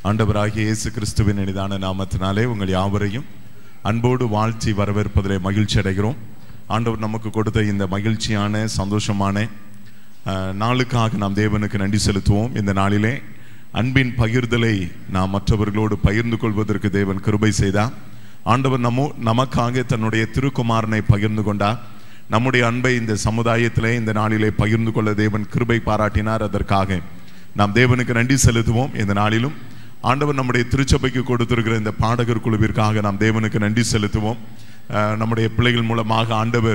ஆண்டவராகிய இயேசு கிறிஸ்துவின் இனிதான நாமத்தினாலே உங்கள் யாவரையும் அன்போடு வாழ்த்தி வரவேற்பதிலே மகிழ்ச்சி அடைகிறோம் ஆண்டவர் நமக்கு கொடுத்த இந்த மகிழ்ச்சியான சந்தோஷமான அஹ், நாளுக்காக நாம் தேவனுக்கு நன்றி செலுத்துவோம் இந்த நாளிலே அன்பின் பகிர்தலை நாம் மற்றவர்களோடு பகிர்ந்து கொள்வதற்கு தேவன் கிருபை செய்தார் ஆண்டவர் நமோ நமக்காக தன்னுடைய திருக்குமாரனை பகிர்ந்து கொண்டார் நம்முடைய அன்பை இந்த சமுதாயத்திலே இந்த நாளிலே பகிர்ந்து கொள்ள தேவன் கிருபை பாராட்டினார் அதற்காக நாம் தேவனுக்கு நன்றி செலுத்துவோம் இந்த நாளிலும் ஆண்டவர் நம்முடைய திருச்சபைக்கு கொடுத்திருக்கிற இந்த பாடகர் குழுவிற்காக நாம் தேவனுக்கு நன்றி செலுத்துவோம் அஹ், நம்முடைய பிள்ளைகள் மூலமாக ஆண்டவர்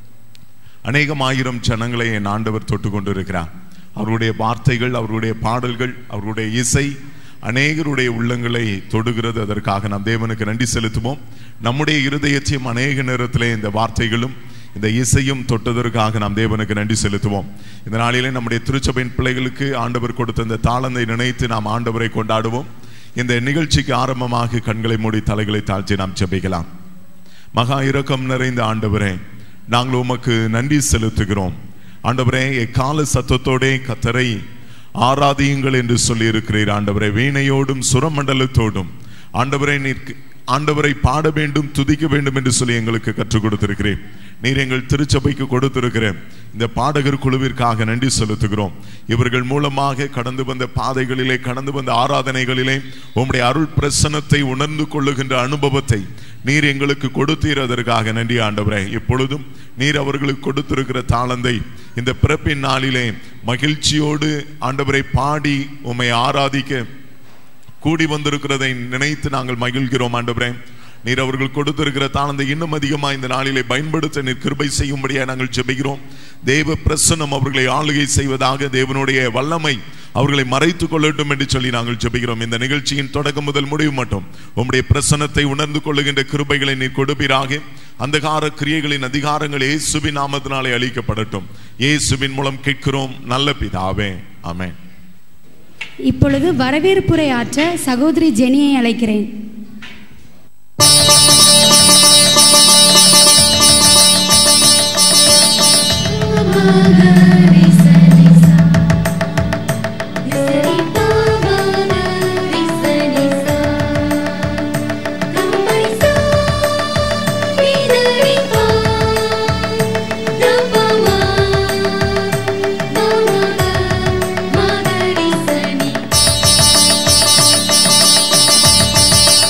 அநேகம் ஆயிரம் ஜனங்களை என் ஆண்டவர் தொட்டு கொண்டிருக்கிறார் அவருடைய வார்த்தைகள் அவருடைய பாடல்கள் அவருடைய இசை அநேகருடைய உள்ளங்களை தொடுகிறது அதற்காக நாம் தேவனுக்கு நன்றி செலுத்துவோம் நம்முடைய இருதயத்தையும் அநேக நேரத்திலே இந்த வார்த்தைகளும் இந்த இசையும் தொட்டதற்காக நாம் தேவனுக்கு நன்றி செலுத்துவோம் இந்த நாளிலே நம்முடைய திருச்சபையின் பிள்ளைகளுக்கு ஆண்டவர் கொடுத்த இந்த தாளந்தை நினைத்து நாம் ஆண்டவரை கொண்டாடுவோம் இந்த நிகழ்ச்சிக்கு ஆரம்பமாக கண்களை மூடி தலைகளை தாழ்த்தி நாம் ஜெபிக்கலாம் மகா இரக்கம் நிறைந்த ஆண்டவரே நாங்கள் உமக்கு நன்றி செலுத்துகிறோம் ஆண்டவரே எக்கால சத்தத்தோடே கத்தரை ஆராதியுங்கள் என்று சொல்லி இருக்கிறீர் ஆண்டவரே வீணையோடும் சுரமண்டலத்தோடும் ஆண்டவரை நீர் ஆண்டவரை பாட வேண்டும் துதிக்க வேண்டும் என்று சொல்லி எங்களுக்கு கற்றுக் கொடுத்திருக்கிறேன் நீர் எங்கள் திருச்சபைக்கு கொடுத்திருக்கிற இந்த பாடகர் குழுவிற்காக நன்றி செலுத்துகிறோம் இவர்கள் மூலமாக கடந்து வந்த பாதைகளிலே கடந்து வந்த ஆராதனைகளிலே உம்முடைய அருள் பிரசன்னத்தை உணர்ந்து கொள்ளுகின்ற அனுபவத்தை நீர் எங்களுக்கு கொடுத்தீர் அதற்காக நன்றி ஆண்டவரே இப்பொழுதும் நீர் அவர்களுக்கு கொடுத்திருக்கிற தாளந்தை இந்த பிறப்பின் நாளிலே மகிழ்ச்சியோடு ஆண்டவரை பாடி உம்மை ஆராதிக்க கூடி வந்திருக்கிறதை நினைத்து நாங்கள் மகிழ்கிறோம் ஆண்டவரே நீர் அவர்கள் கொடுத்திருக்கிற தாளந்தை இன்னும் அதிகமாக இந்த நாளிலே பயன்படுத்த நீர் கிருபை செய்யும்படியாக நாங்கள் ஜெபிக்கிறோம் தேவ பிரசன்னம் அவர்களை ஆளுகை செய்வதாக தேவனுடைய வல்லமை அவர்களை மறைத்துக் கொள்ளட்டும் என்று சொல்லி நாங்கள் ஜெபிக்கிறோம் இந்த நிகழ்ச்சியின் தொடக்கம் முதல் முடிவு மட்டும் உம்முடைய பிரசன்னத்தை உணர்ந்து கொள்ளுகின்ற கிருபைகளை நீர் கொடுப்பீராக அந்தகார கிரியைகளின் அதிகாரங்கள் இயேசுவின் நாமத்தினாலே அளிக்கப்படட்டும் இயேசுவின் மூலம் கேட்கிறோம் நல்ல பிதாவே ஆமென் இப்பொழுது வரவேற்புரை ஆற்ற சகோதரி ஜெனியை அழைக்கிறேன் Thank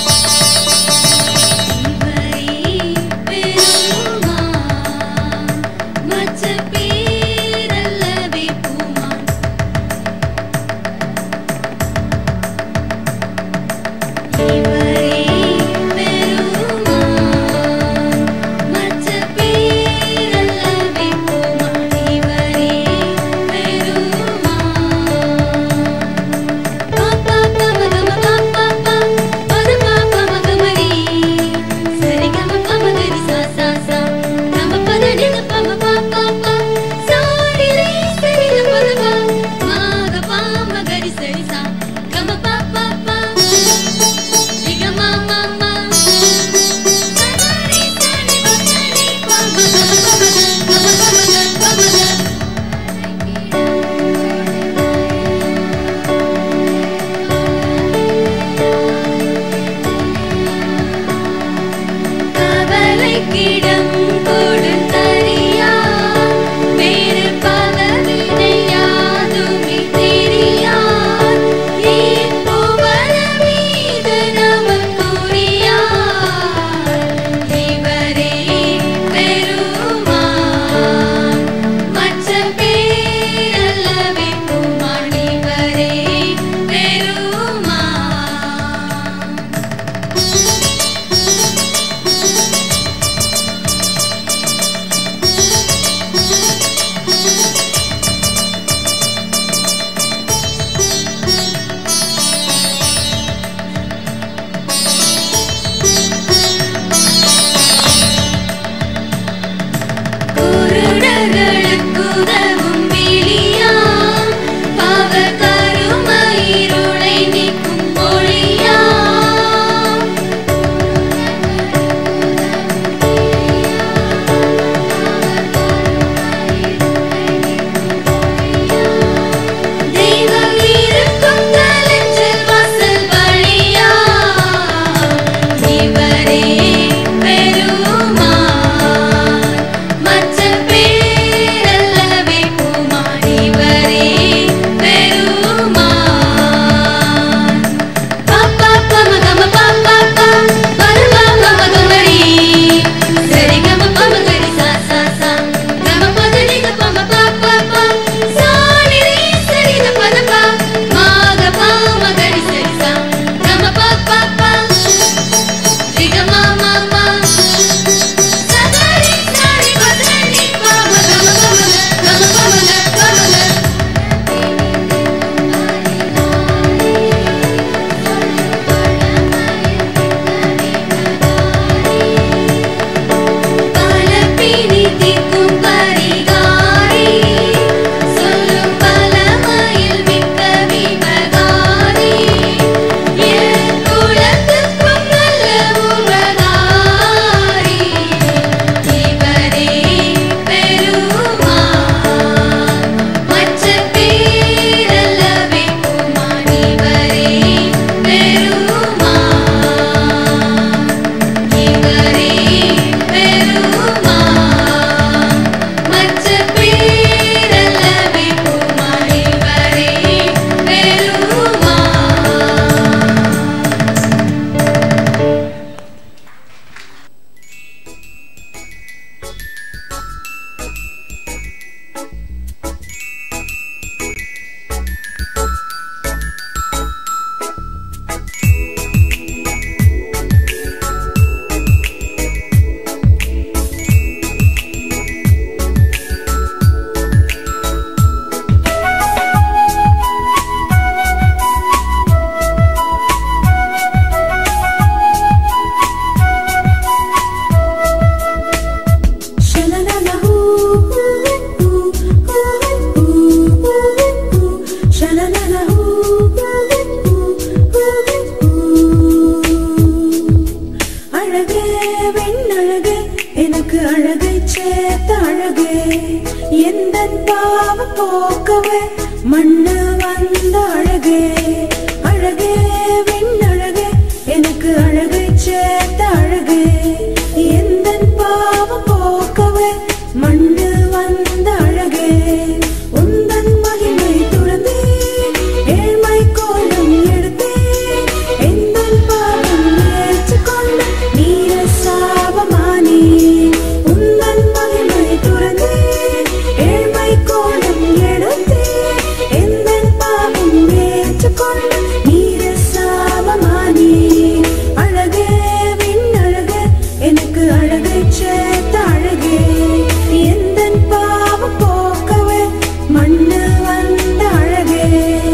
போக்கவே மண்ணு வந்த அழகே அழகே விண்ணழகே எனக்கு அழகை சேர்த்த அழகே எந்த பாவம் போக்கவே மண்ணு வந்த அழகே உந்தன் மகிமை துறந்தே ஏழ்மை கோலம் எடுத்தே எந்தன் பாவம் ஏற்றுக்கொண்டு நீர சாபமானே உந்தன் மகிமை துறந்தே ஏழ்மை கோலம் எடுத்தே எந்தன் பாவம் ஏற்றுக்கொண்டு நீர சாபமானே அழகே விண்ணழகே எனக்கு அழகை சேர்த்த அழகே எந்தன் பாவம் போக்கவே மண்ணு வந்த அழகே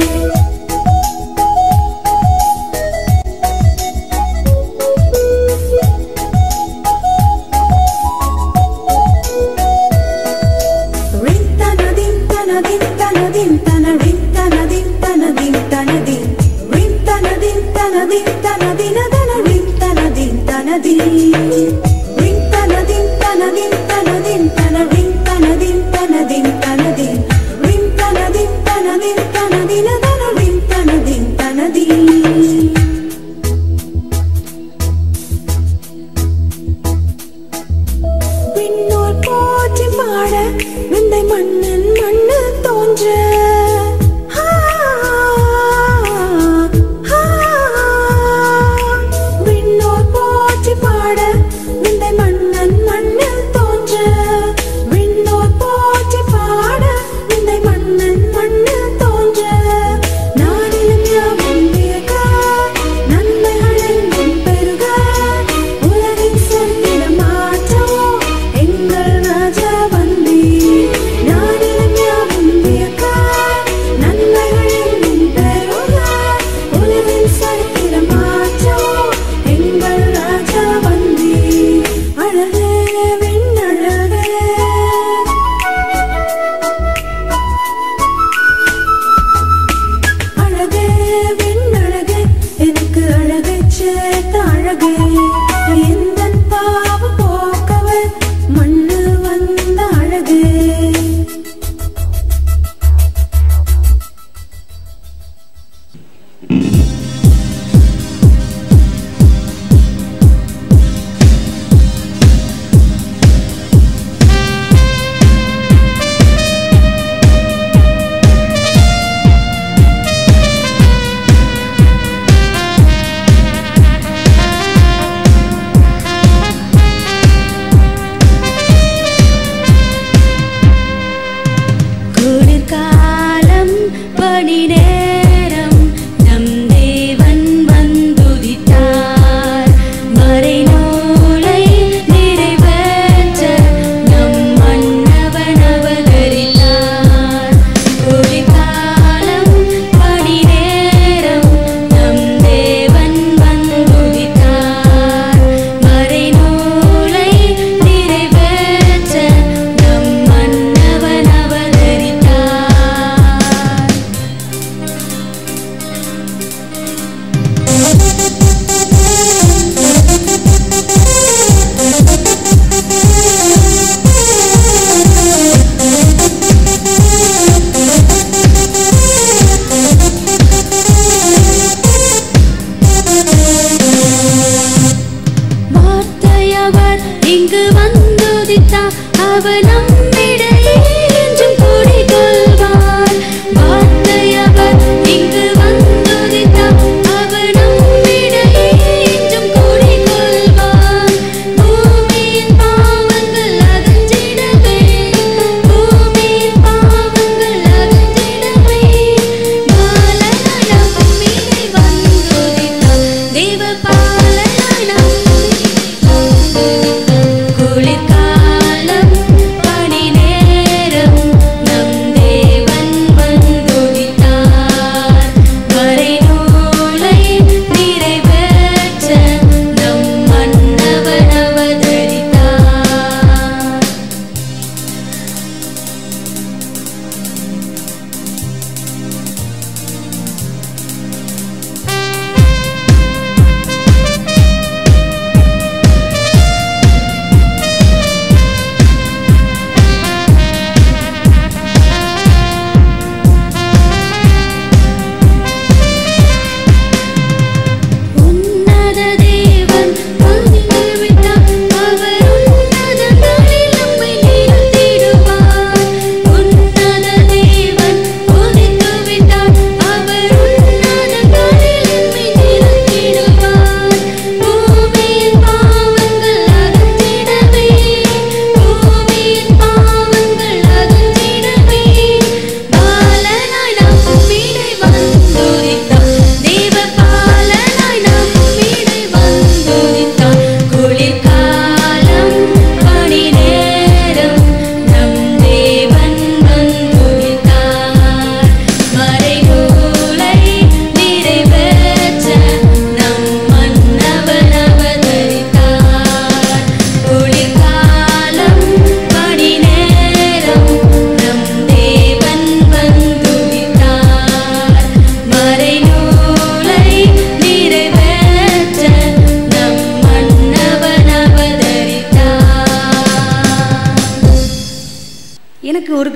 ரிந்தனதின் தனதின் தனதின் தன ரிந்தனதின் தனதின் தனதின் ரிந்தனதின் தனதின் தனதின தன ரிந்தனதின் தனதின் ரிந்தனதின் தனதின் தனதின் தன ரிந்தனதின் தனதின் தனதின் ரிந்தனதின் தனதின் தனதின தன ரிந்தனதின் தனதின் விண்ணோர் போற்றி பாட விந்தை மன்னன் மண்ணு தோன்ற ஆ, ஆ. விண்ணோர் போற்றி பாட விந்தை மன்னன் மண்ணு தோன்ற விண்ணோர் போற்றி பாட விந்தை மன்னன் மண்ணு தோன்ற நாடிலும் யாவும் வியக்க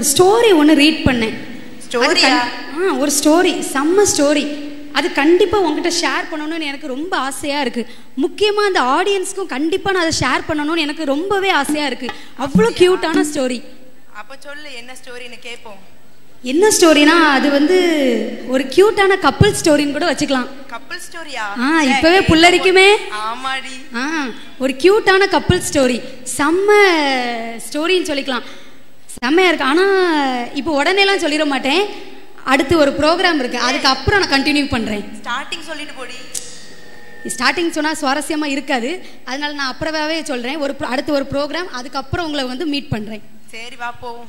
ஸ்டோரி ஒன்று ரீட் பண்ணேன் அது Story-யா? கண்- ஆ ஒரு ஸ்டோரி செம்ம ஸ்டோரி அது கண்டிப்பாக உங்ககிட்ட ஷேர் பண்ணணும்னு எனக்கு ரொம்ப ஆசையாக இருக்குது முக்கியமாக அந்த ஆடியன்ஸ்க்கும் கண்டிப்பாக நான் அதை ஷேர் பண்ணணும்னு எனக்கு ரொம்பவே ஆசையாக இருக்குது அவ்வளோ க்யூட்டான ஸ்டோரி அப்ப சொல்லு என்ன ஸ்டோரின்னு கேட்போம் என்ன ஸ்டோரினா அது வந்து ஒரு க்யூட்டான கப்பல் ஸ்டோரின்னு கூட வச்சுக்கலாம் கப்பல் ஸ்டோரியா ஆ, இப்பவே புல்லரிக்குமே. ஆமாடி ஆ ஒரு க்யூட்டான கப்பல் ஸ்டோரி செம்ம ஸ்டோரின்னு சொல்லிக்கலாம் செம்மையா இருக்கு ஆனா இப்போ உடனேலாம் சொல்லிட மாட்டேன் அடுத்து ஒரு ப்ரோக்ராம் இருக்கு அதுக்கு அப்புறம் நான் கண்டினியூ பண்றேன் ஸ்டார்டிங் சொல்லிட்டு போடி ஸ்டார்டிங் சொன்னா சுவாரஸ்யமா இருக்காது அதனால நான் அப்புறமாவே சொல்றேன் ஒரு pro- அடுத்து ஒரு ப்ரோக்ராம் அதுக்கப்புறம் உங்களை வந்து மீட் பண்றேன் சரி வா போவோம்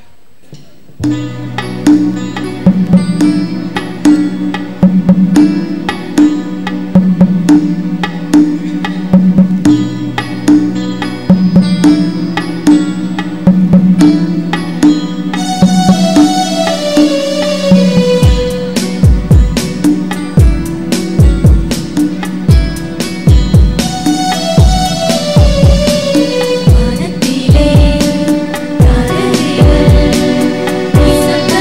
வானத்திலே தாரகைகள் வீச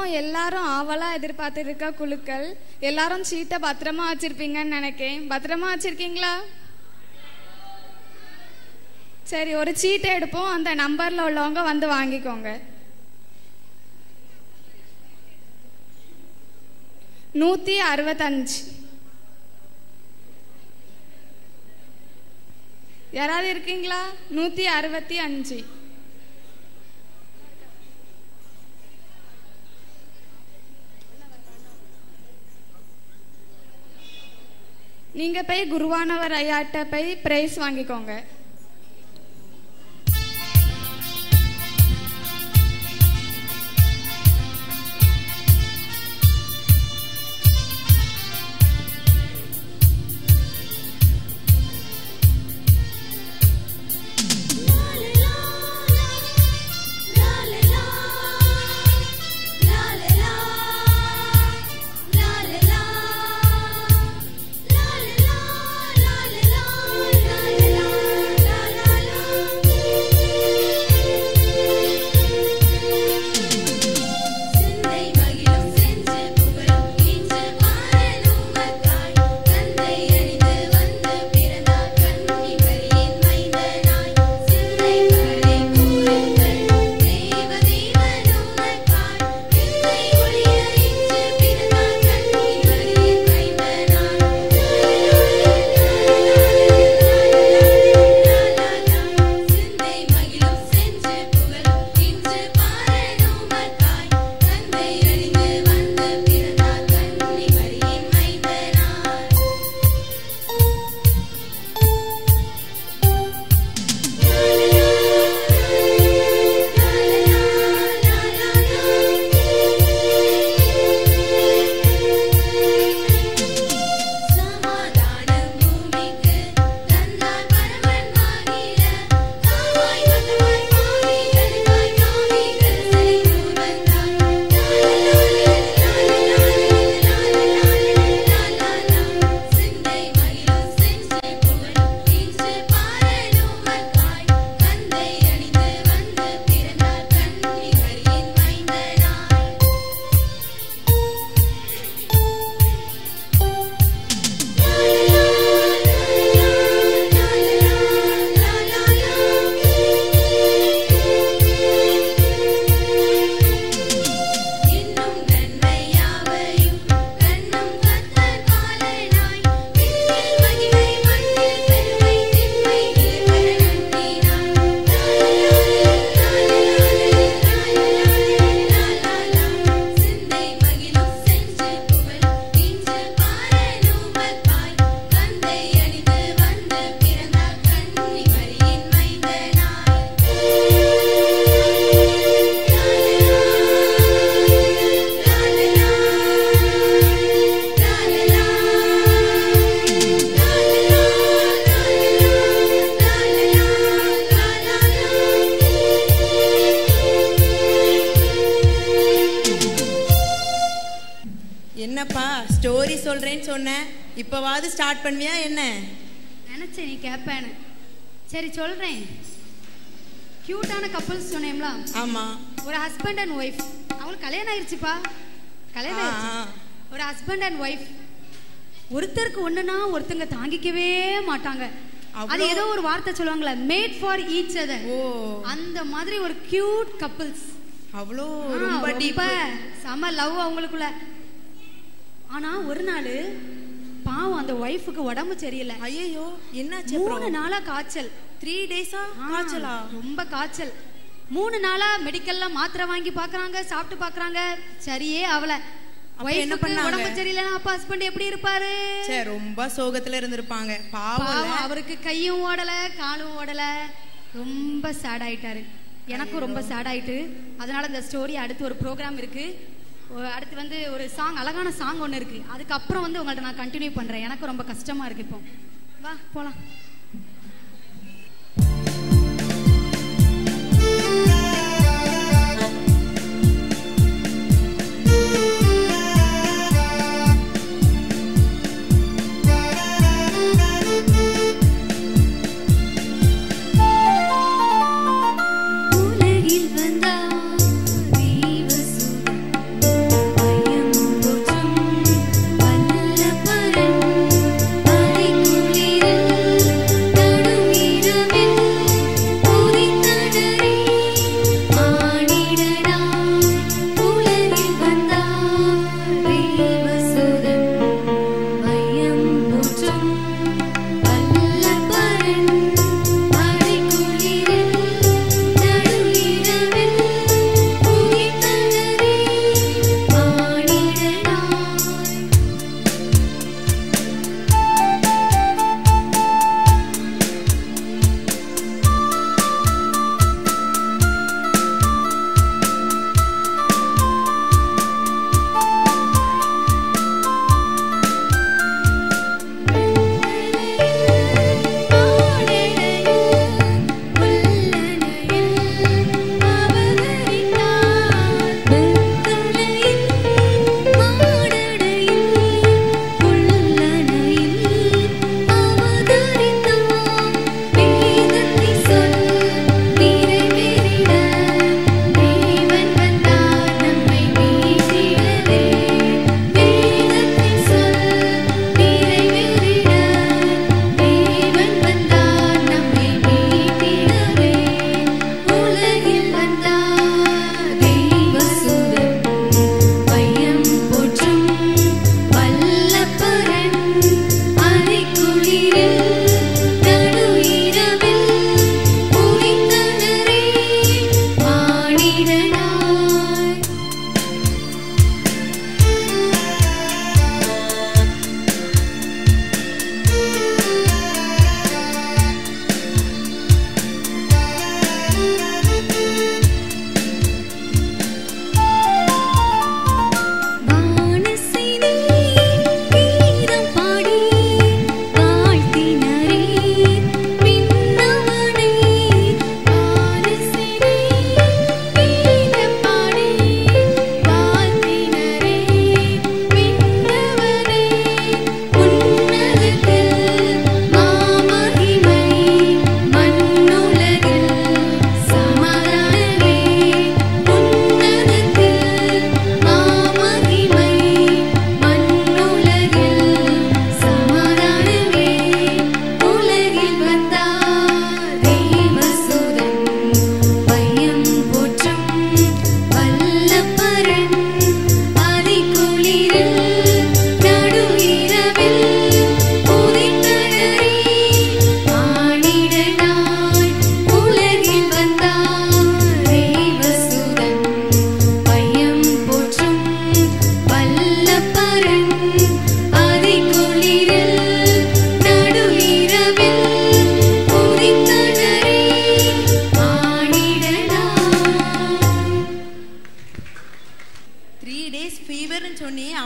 எல்லாரும் ஆவலா எதிர்பார்த்து இருக்க குழுக்கள் எல்லாரும் சீட்டை பத்திரமா வச்சிருப்பீங்கன்னு நினைக்கேன் பத்திரமா வச்சிருக்கீங்களா சரி ஒரு சீட்டை எடுப்போம் அந்த நம்பர்ல உள்ளவங்க வந்து வாங்கிக்கோங்க நூத்தி அறுபத்தஞ்சு யாராவது இருக்கீங்களா நூத்தி அறுபத்தி அஞ்சு நீங்க போய் குருவானவர் ஐயாட்ட போய் பிரைஸ் வாங்கிக்கோங்க சிந்தை மகிழும் சென்று புகழும் இன்று பாரலும் மக்காய் தந்தை அணிந்து வந்து பிறந்தார் கண்ணி வரியின் மைந்தனாய் சிந்தை மகளை கூறுங்கள் தேவ தேவனும் மக்காய் விந்தை ஒளிய இன்று பிறந்தார் கண்ணி வரியின் மைந்தனாய் சிந்தை மகிழும் சென்று புகழும் இன்று பாரலும் மக்காய் தந்தை அணிந்து வந்து பிறந்தார் கண்ணி வரியின் மைந்தனாய் சமாதானம் பூமிக்கு தந்தார் பரமன் மாகில தாவாய் வந்தவாய் பாவிகளுக்காய் பாவிகள் செய்து வந்தார் சிந்தை மகிழும் சென்று புகழும் இன்று பாரலும் மக்காய் தந்தை அணிந்து வந்து பிறந்தார் கண்ணி வரியின் மைந்தனாய் இன்னும் நன்மையாவையும் கண்ணும் கத்தர் பாலனாய் விண்ணில் மகிமை மண்ணில் பெருமை திண்மை நிலைபெற நம்பினாய் சிந்தை மகிழும் சென்று புகழும் இன்று பாரலும் மக்காய் தந்தை அணிந்து வந்து பிறந்தார் கண்ணி வரியின் மைந்தனாய் என்னப்பா ஸ்டோரி சொல்றேன்னு சொன்னேன் இப்பவாவது ஸ்டார்ட் பண்ணுவியா என்ன நினைச்சேன் நீ கேட்பேன்னு சரி சொல்றேன் கியூட்டான கப்பல்ஸ் சொன்னேன்ல ஆமா ஒரு ஹஸ்பண்ட் அண்ட் ஒய்ஃப் அவங்களுக்கு கல்யாணம் ஆயிருச்சுப்பா கல்யாணம் ஆ, ஆயிருச்சு ஆ. ஒரு ஹஸ்பண்ட் அண்ட் ஒய்ஃப் ஒருத்தருக்கு ஒண்ணுனா ஒருத்தங்க தாங்கிக்கவே மாட்டாங்க அது அவ்வளோ- ஏதோ ஒரு வார்த்தை சொல்லுவாங்களே மேட் ஃபார் ஈச் அதர் ஓ அந்த மாதிரி ஒரு கியூட் கப்பிள்ஸ் அவ்வளோ ரொம்ப டீப் செம லவ் அவங்களுக்குள்ள ஆனா ஒரு நாள் பாவம் அந்த ஒய்ஃபுக்கு உடம்பு சரியில்லை ஐயோ என்னாச்சு மூணு அப்புறம் நாளா காய்ச்சல் த்ரீ டேஸா ஆ, காய்ச்சலா ரொம்ப காய்ச்சல் மூணு நாளா மெடிக்கல்ல மாத்திரை வாங்கி பாக்குறாங்க சாப்பிட்டு பாக்குறாங்க சரியே ஆவல அப்ப என்ன ஒய்ஃபுக்கு பண்ணாங்க? உடம்பு சரியில்லைன்னா அப்பா ஹஸ்பண்ட் எப்படி இருப்பாரு சே ரொம்ப சோகத்துல இருந்திருப்பாங்க பாவம் பாவம் அவருக்கு கையும் ஓடல காலும் ஓடல ரொம்ப சேட் ஆயிட்டாரு எனக்கும் ரொம்ப சேட் ஆயிட்டு அதனால இந்த ஸ்டோரி அடுத்து ஒரு ப்ரோக்ராம் இருக்கு ஒ- அடுத்து வந்து ஒரு சாங் அழகான சாங் ஒன்று இருக்கு அதுக்கப்புறம் வந்து உங்கள்ட்ட நான் கண்டினியூ பண்றேன் எனக்கு ரொம்ப கஷ்டமா இருக்கு இப்போ வா போலாம் உலகில் வந்தார் தெய்வ சுகம்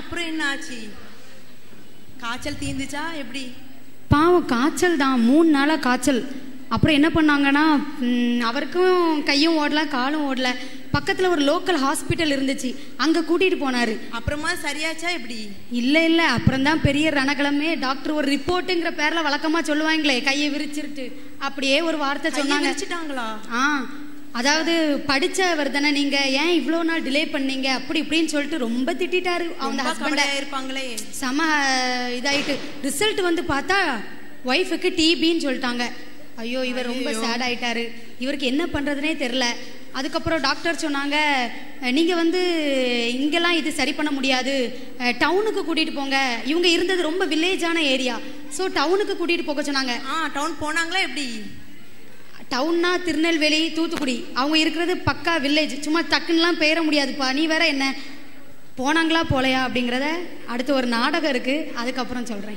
அப்புறம் என்ன ஆச்சு காய்ச்சல் தீந்துச்சா எப்படி பாவம் காய்ச்சல் தான் மூணு நாளாக காய்ச்சல் அப்புறம் என்ன பண்ணாங்கன்னா ம், அவருக்கும் கையும் ஓடல காலும் ஓடல பக்கத்தில் ஒரு லோக்கல் ஹாஸ்பிட்டல் இருந்துச்சு அங்கே கூட்டிகிட்டு போனார் அப்புறமா சரியாச்சா எப்படி இல்லை இல்லை அப்புறம் தான் பெரிய ரணக்கிழமே டாக்டர் ஒரு ரிப்போர்ட்டுங்கிற பேரில் வழக்கமாக சொல்லுவாங்களே கையை விரிச்சிருட்டு அப்படியே ஒரு வார்த்தை கையை சொன்னாங்க விரிச்சிட்டாங்களா ஆ அதாவது படிச்சவர் தானே நீங்க ஏன் இவ்வளோ நாள் டிலே பண்ணீங்க அப்படி இப்படின்னு சொல்லிட்டு ரொம்ப திட்டிட்டாரு அவங்க ரொம்ப ஹஸ்பண்ட கவலையா இருப்பாங்களே செம இதாயிட்டு ரிசல்ட் வந்து பார்த்தா ஒய்ஃபுக்கு டிபின்னு சொல்லிட்டாங்க ஐயோ இவர் ரொம்ப சேட் ஆயிட்டாரு இவருக்கு என்ன பண்றதுனே தெரில அதுக்கப்புறம் டாக்டர் சொன்னாங்க "அஹ், நீங்க வந்து இங்கெல்லாம் இது சரி பண்ண முடியாது அஹ், டவுனுக்கு கூட்டிட்டு போங்க இவங்க இருந்தது ரொம்ப வில்லேஜான ஏரியா ஸோ டவுனுக்கு கூட்டிட்டு போக சொன்னாங்க ஆ டவுன் போனாங்களா எப்படி டவுன்னா திருநெல்வேலி தூத்துக்குடி அவங்க இருக்கிறது பக்கா வில்லேஜ் சும்மா டக்குன்னுலாம் பெயர முடியாதுப்பா நீ வேற என்ன போனாங்களா போலையா அப்படிங்கிறத அடுத்து ஒரு நாடகம் இருக்கு அதுக்கப்புறம் சொல்றேன்